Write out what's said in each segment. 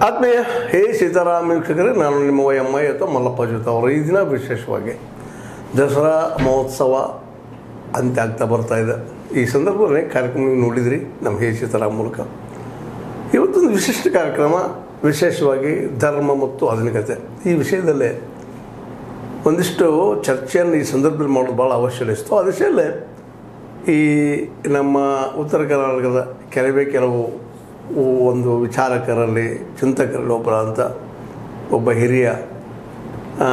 ಆತ್ಮೀಯ ಹೇ ಸೀತಾರಾಮ ವೀಕ್ಷಕರೇ ನಾನು ನಿಮ್ಮ ವೈ ಎಂ ಐ ಅಥವಾ ಮಲ್ಲಪ್ಪ ಜೊತೆ ಅವರು ಈ ದಿನ ವಿಶೇಷವಾಗಿ ದಸರಾ ಮಹೋತ್ಸವ ಅಂತ್ಯ ಆಗ್ತಾ ಬರ್ತಾ ಇದೆ ಈ ಸಂದರ್ಭದಲ್ಲಿ ಕಾರ್ಯಕ್ರಮ ನೀವು ನೋಡಿದ್ರಿ ನಮ್ಮ ಹೇ ಸೀತಾರಾಮ್ ಮೂಲಕ ಇವತ್ತೊಂದು ವಿಶಿಷ್ಟ ಕಾರ್ಯಕ್ರಮ ವಿಶೇಷವಾಗಿ ಧರ್ಮ ಮತ್ತು ಆಧುನಿಕತೆ ಈ ವಿಷಯದಲ್ಲೇ ಒಂದಿಷ್ಟು ಚರ್ಚೆಯನ್ನು ಈ ಸಂದರ್ಭದಲ್ಲಿ ಮಾಡೋದು ಭಾಳ ಅವಶ್ಯ ಅನಿಸ್ತು ಆ ವಿಷಯದಲ್ಲೇ ಈ ನಮ್ಮ ಉತ್ತರ ಕರ್ನಾಟಕದ ಕೆಲವೇ ಕೆಲವು ಒಂದು ವಿಚಾರಕರಲ್ಲಿ ಚಿಂತಕರಲ್ಲಿ ಒಬ್ಬರ ಅಂತ ಒಬ್ಬ ಹಿರಿಯ ಆ,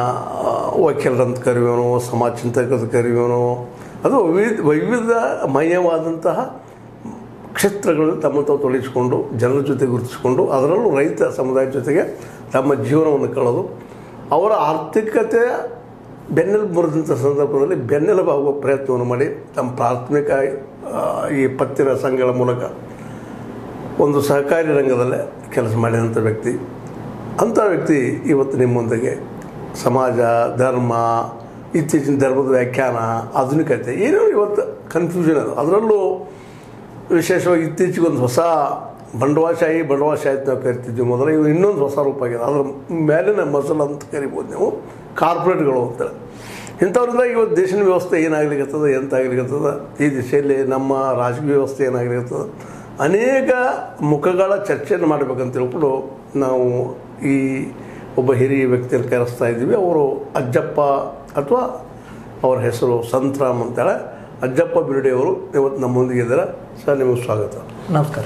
ವಕೀಲರಂತ ಕರೆಯೋನು ಸಮಾಜ ಚಿಂತಕದ ಕರೆಯೋನು ಅದು ವಿವಿಧ ವೈವಿಧ್ಯಮಯವಾದಂತಹ ಕ್ಷೇತ್ರಗಳಲ್ಲಿ ತಮ್ಮ ತಾವು ತೊಡಗಿಸಿಕೊಂಡು ಜನರ ಜೊತೆ ಗುರುತಿಸಿಕೊಂಡು ಅದರಲ್ಲೂ ರೈತ ಸಮುದಾಯದ ಜೊತೆಗೆ ತಮ್ಮ ಜೀವನವನ್ನು ಕಳೆದು ಅವರ ಆರ್ಥಿಕತೆಯ ಬೆನ್ನೆಲುಬು ಮುರಿದಂಥ ಸಂದರ್ಭದಲ್ಲಿ ಬೆನ್ನೆಲುಬಾಗುವ ಪ್ರಯತ್ನವನ್ನು ಮಾಡಿ ತಮ್ಮ ಪ್ರಾಥಮಿಕ ಆ, ಈ ಪತ್ತಿನ ಸಂಘಗಳ ಮೂಲಕ ಒಂದು ಸಹಕಾರಿ ರಂಗದಲ್ಲೇ ಕೆಲಸ ಮಾಡಿದಂಥ ವ್ಯಕ್ತಿ ಅಂಥ ವ್ಯಕ್ತಿ ಇವತ್ತು ನಿಮ್ಮೊಂದಿಗೆ ಸಮಾಜ ಧರ್ಮ ಇತ್ತೀಚಿನ ಧರ್ಮದ ವ್ಯಾಖ್ಯಾನ ಆಧುನಿಕತೆ ಏನೇನೋ ಇವತ್ತು ಕನ್ಫ್ಯೂಷನ್ ಅದು ಅದರಲ್ಲೂ ವಿಶೇಷವಾಗಿ ಇತ್ತೀಚೆಗೆ ಒಂದು ಹೊಸ ಬಂಡವಾಳಶಾಹಿ ಬಂಡವಾಳಶಾಹಿ ಅಂತ ನಾವು ಕರಿತಿದ್ವಿ ಮೊದಲು ಇವು ಇನ್ನೊಂದು ಹೊಸ ರೂಪ ಆಗಿದೆ ಅದ್ರ ಮೇಲಿನ ಮಸಲ್ ಅಂತ ಕರಿಬೋದು ನೀವು ಕಾರ್ಪೊರೇಟ್ಗಳು ಅಂತೇಳಿ ಇಂಥವ್ರಿಂದ ಇವತ್ತು ದೇಶದ ವ್ಯವಸ್ಥೆ ಏನಾಗ್ಲಿಕ್ಕತ್ತದ ಎಂತಾಗ್ಲಿಕ್ಕತ್ತದ ಈ ದಿಶೆಯಲ್ಲಿ ನಮ್ಮ ರಾಜಕೀಯ ವ್ಯವಸ್ಥೆ ಏನಾಗ್ಲಿಕ್ಕತ್ತದ ಅನೇಕ ಮುಖಗಳ ಚರ್ಚೆಯನ್ನು ಮಾಡಬೇಕಂತ ಹೇಳ್ಬಿಟ್ಟು ನಾವು ಈ ಒಬ್ಬ ಹಿರಿಯ ವ್ಯಕ್ತಿಯನ್ನು ಕರೆಸ್ತಾ ಇದ್ದೀವಿ ಅವರು ಅಜ್ಜಪ್ಪ ಅಥವಾ ಅವರ ಹೆಸರು ಸಂತರಾಮ್ ಅಂತೇಳಿ ಅಜ್ಜಪ್ಪ ಬಿರುಡೆಯವರು ಇವತ್ತು ನಮ್ಮೊಂದಿಗೆ ಇದ್ದಾರೆ ಸರ್ ನಿಮಗೆ ಸ್ವಾಗತ ನಮಸ್ಕಾರ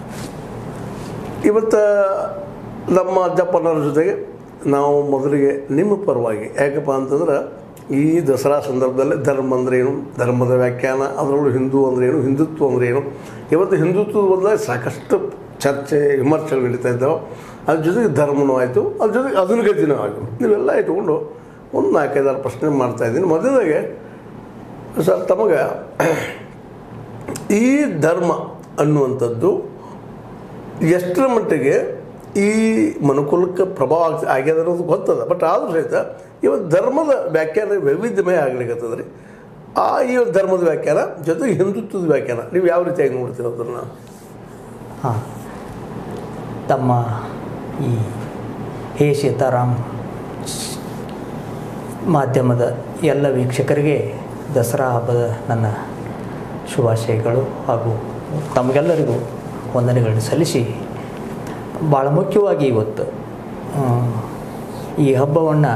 ಇವತ್ತು ನಮ್ಮ ಅಜ್ಜಪ್ಪನವ್ರ ಜೊತೆಗೆ ನಾವು ಮೊದಲಿಗೆ ನಿಮ್ಮ ಪರವಾಗಿ ಯಾಕಪ್ಪ ಅಂತಂದ್ರೆ ಈ ದಸರಾ ಸಂದರ್ಭದಲ್ಲಿ ಧರ್ಮ ಅಂದ್ರೆ ಏನು ಧರ್ಮದ ವ್ಯಾಖ್ಯಾನ ಅದರಲ್ಲೂ ಹಿಂದೂ ಅಂದ್ರೆ ಏನು ಹಿಂದುತ್ವ ಅಂದ್ರೆ ಏನು ಇವತ್ತು ಹಿಂದುತ್ವದ ಬದಲಾಗಿ ಸಾಕಷ್ಟು ಚರ್ಚೆ ವಿಮರ್ಶೆಗಳು ನಡೀತಾ ಇದ್ದಾವೆ ಅದ್ರ ಜೊತೆಗೆ ಧರ್ಮನೂ ಆಯಿತು ಅದ್ರ ಜೊತೆಗೆ ಆಧುನಿಕತೆನೂ ಆಯಿತು ನೀವೆಲ್ಲ ಇಟ್ಕೊಂಡು ಒಂದು ನಾಲ್ಕೈದಾರು ಪ್ರಶ್ನೆ ಮಾಡ್ತಾ ಇದ್ದೀನಿ ಮೊದಲಾಗೆ ಸರ್ ತಮಗೆ ಈ ಧರ್ಮ ಅನ್ನುವಂಥದ್ದು ಎಷ್ಟರ ಮಟ್ಟಿಗೆ ಈ ಮನುಕುಲಕ್ಕೆ ಪ್ರಭಾವ ಆಗ್ ಆಗ್ಯದ ಅನ್ನೋದು ಗೊತ್ತದ ಬಟ್ ಆದರೂ ಸಹಿತ ಇವತ್ತು ಧರ್ಮದ ವ್ಯಾಖ್ಯಾನ ವೈವಿಧ್ಯಮಯ ಆಗ್ಲಿಕ್ಕತ್ತದ ರೀ ಆ ಈ ಒಂದು ಧರ್ಮದ ವ್ಯಾಖ್ಯಾನ ಜೊತೆಗೆ ಹಿಂದುತ್ವದ ವ್ಯಾಖ್ಯಾನ ನೀವು ಯಾವ ರೀತಿಯಾಗಿ ನೋಡ್ತೀರ ಅದನ್ನು ಹಾಂ ತಮ್ಮ ಈ ಹೇ ಸೀತಾರಾಮ್ ಸ್- ಮಾಧ್ಯಮದ ಎಲ್ಲ ವೀಕ್ಷಕರಿಗೆ ದಸರಾ ಹಬ್ಬದ ನನ್ನ ಶುಭಾಶಯಗಳು ಹಾಗೂ ತಮಗೆಲ್ಲರಿಗೂ ವಂದನೆಗಳನ್ನು ಸಲ್ಲಿಸಿ ಭಾಳ ಮುಖ್ಯವಾಗಿ ಇವತ್ತು ಆ, ಈ ಹಬ್ಬವನ್ನು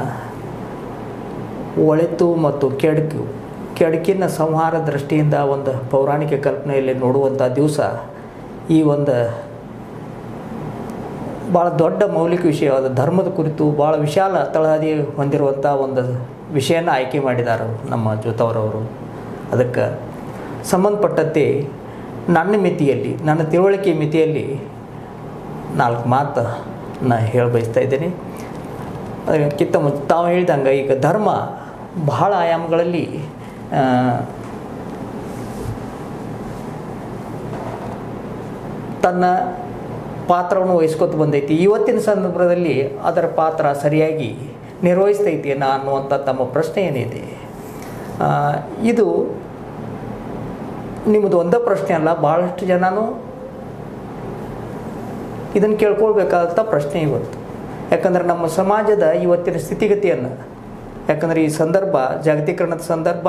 ಒಳಿತು ಮತ್ತು ಕೆಡುಕು ಕೆಡುಕಿನ ಸಂಹಾರ ದೃಷ್ಟಿಯಿಂದ ಒಂದು ಪೌರಾಣಿಕ ಕಲ್ಪನೆಯಲ್ಲಿ ನೋಡುವಂಥ ದಿವಸ ಈ ಒಂದು ಭಾಳ ದೊಡ್ಡ ಮೌಲಿಕ ವಿಷಯವಾದ ಧರ್ಮದ ಕುರಿತು ಭಾಳ ವಿಶಾಲ ತಳಹದಿ ಹೊಂದಿರುವಂಥ ಒಂದು ವಿಷಯನ ಆಯ್ಕೆ ಮಾಡಿದ್ದಾರೆ ನಮ್ಮ ಜೋತವರವರು ಅದಕ್ಕೆ ಸಂಬಂಧಪಟ್ಟಂತೆ ನನ್ನ ಮಿತಿಯಲ್ಲಿ ನನ್ನ ತಿಳುವಳಿಕೆ ಮಿತಿಯಲ್ಲಿ ನಾಲ್ಕು ಮಾತು ನಾ ಹೇಳ ಬಯಸ್ತಾ ಇದ್ದೇನೆ ಅದಕ್ಕಿಂತ ಮುಂಚೆ ತಾವು ಹೇಳಿದಂಗೆ ಈಗ ಧರ್ಮ ಬಹಳ ಆಯಾಮಗಳಲ್ಲಿ ಆ, ತನ್ನ ಪಾತ್ರವನ್ನು ವಹಿಸ್ಕೊತ ಬಂದೈತಿ ಇವತ್ತಿನ ಸಂದರ್ಭದಲ್ಲಿ ಅದರ ಪಾತ್ರ ಸರಿಯಾಗಿ ನಿರ್ವಹಿಸ್ತೈತೇನ ಅನ್ನುವಂಥ ತಮ್ಮ ಪ್ರಶ್ನೆ ಏನಿದೆ ಆ, ಇದು ನಿಮ್ಮದು ಒಂದೇ ಪ್ರಶ್ನೆ ಅಲ್ಲ ಭಾಳಷ್ಟು ಜನನೂ ಇದನ್ನು ಕೇಳ್ಕೊಳ್ಬೇಕಾದಂಥ ಪ್ರಶ್ನೆ ಇವತ್ತು ಯಾಕಂದ್ರೆ ನಮ್ಮ ಸಮಾಜದ ಇವತ್ತಿನ ಸ್ಥಿತಿಗತಿಯನ್ನು ಯಾಕಂದರೆ ಈ ಸಂದರ್ಭ ಜಾಗತೀಕರಣದ ಸಂದರ್ಭ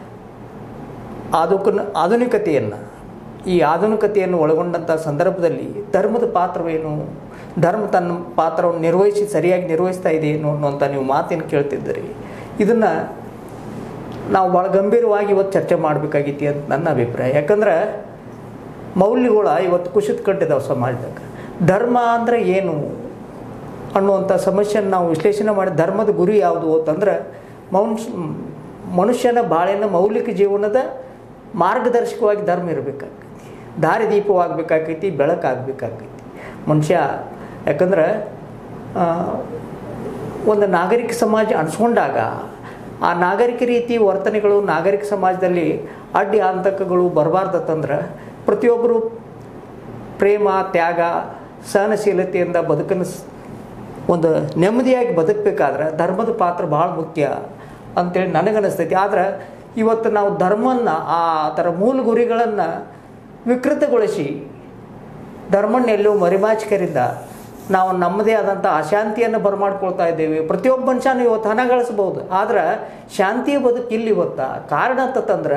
ಆಧುಕ ಆಧುನಿಕತೆಯನ್ನು ಈ ಆಧುನಿಕತೆಯನ್ನು ಒಳಗೊಂಡಂಥ ಸಂದರ್ಭದಲ್ಲಿ ಧರ್ಮದ ಪಾತ್ರವೇನು ಧರ್ಮ ತನ್ನ ಪಾತ್ರವನ್ನು ನಿರ್ವಹಿಸಿ ಸರಿಯಾಗಿ ನಿರ್ವಹಿಸ್ತಾ ಇದೆ ಏನು ಅನ್ನುವಂಥ ನೀವು ಮಾತೇನು ಕೇಳ್ತಿದ್ದೀರಿ ಇದನ್ನು ನಾವು ಭಾಳ ಗಂಭೀರವಾಗಿ ಇವತ್ತು ಚರ್ಚೆ ಮಾಡಬೇಕಾಗಿತ್ತು ಅಂತ ನನ್ನ ಅಭಿಪ್ರಾಯ ಯಾಕಂದ್ರೆ ಮೌಲ್ಯಗಳ ಇವತ್ತು ಕುಸಿತ ಕಂಡಿದ್ದಾವೆ ಸಮಾಜದಾಗ ಧರ್ಮ ಅಂದರೆ ಏನು ಅನ್ನುವಂಥ ಸಮಸ್ಯೆನ ನಾವು ವಿಶ್ಲೇಷಣೆ ಮಾಡಿ ಧರ್ಮದ ಗುರಿ ಯಾವುದು ಅಂತಂದ್ರೆ ಮನುಷ್ಯ ಮನುಷ್ಯನ ಬಾಳಿನ ಮೌಲಿಕ ಜೀವನದ ಮಾರ್ಗದರ್ಶಕವಾಗಿ ಧರ್ಮ ಇರಬೇಕಾಗ್ತೈತಿ ದಾರಿದೀಪವಾಗಬೇಕಾಗೈತಿ ಬೆಳಕಾಗಬೇಕಾಗೈತಿ ಮನುಷ್ಯ ಯಾಕಂದ್ರೆ ಆ, ಒಂದು ನಾಗರಿಕ ಸಮಾಜ ಅನಿಸ್ಕೊಂಡಾಗ ಆ ನಾಗರಿಕ ರೀತಿ ವರ್ತನೆಗಳು ನಾಗರಿಕ ಸಮಾಜದಲ್ಲಿ ಅಡ್ಡಿ ಆತಂಕಗಳು ಬರಬಾರ್ದತ್ತಂದ್ರೆ ಪ್ರತಿಯೊಬ್ಬರು ಪ್ರೇಮ ತ್ಯಾಗ ಸಹನಶೀಲತೆಯಿಂದ ಬದುಕನ್ನು ಸ್- ಒಂದು ನೆಮ್ಮದಿಯಾಗಿ ಬದುಕಬೇಕಾದ್ರೆ ಧರ್ಮದ ಪಾತ್ರ ಭಾಳ ಮುಖ್ಯ ಅಂತೇಳಿ ನನಗನ್ನಿಸ್ತೈತಿ ಆದ್ರೆ ಇವತ್ತು ನಾವು ಧರ್ಮವನ್ನು ಆ ಅದರ ಮೂಲ ಗುರಿಗಳನ್ನು ವಿಕೃತಗೊಳಿಸಿ ಧರ್ಮನ್ನೆಲ್ಲೋ ಮರಿಮಾಚಿಕರಿಂದ ನಾವು ನಮ್ಮದೇ ಆದಂಥ ಅಶಾಂತಿಯನ್ನು ಬರಮಾಡ್ಕೊಳ್ತಾ ಇದ್ದೇವೆ ಪ್ರತಿಯೊಬ್ಬ ಮನುಷ್ಯನೂ ಇವತ್ತು ಹಣ ಗಳಿಸ್ಬೋದು ಆದ್ರೆ ಶಾಂತಿಯ ಬದುಕಿಲ್ಲ ಇವತ್ತ ಕಾರಣ ಅಂತಂದ್ರೆ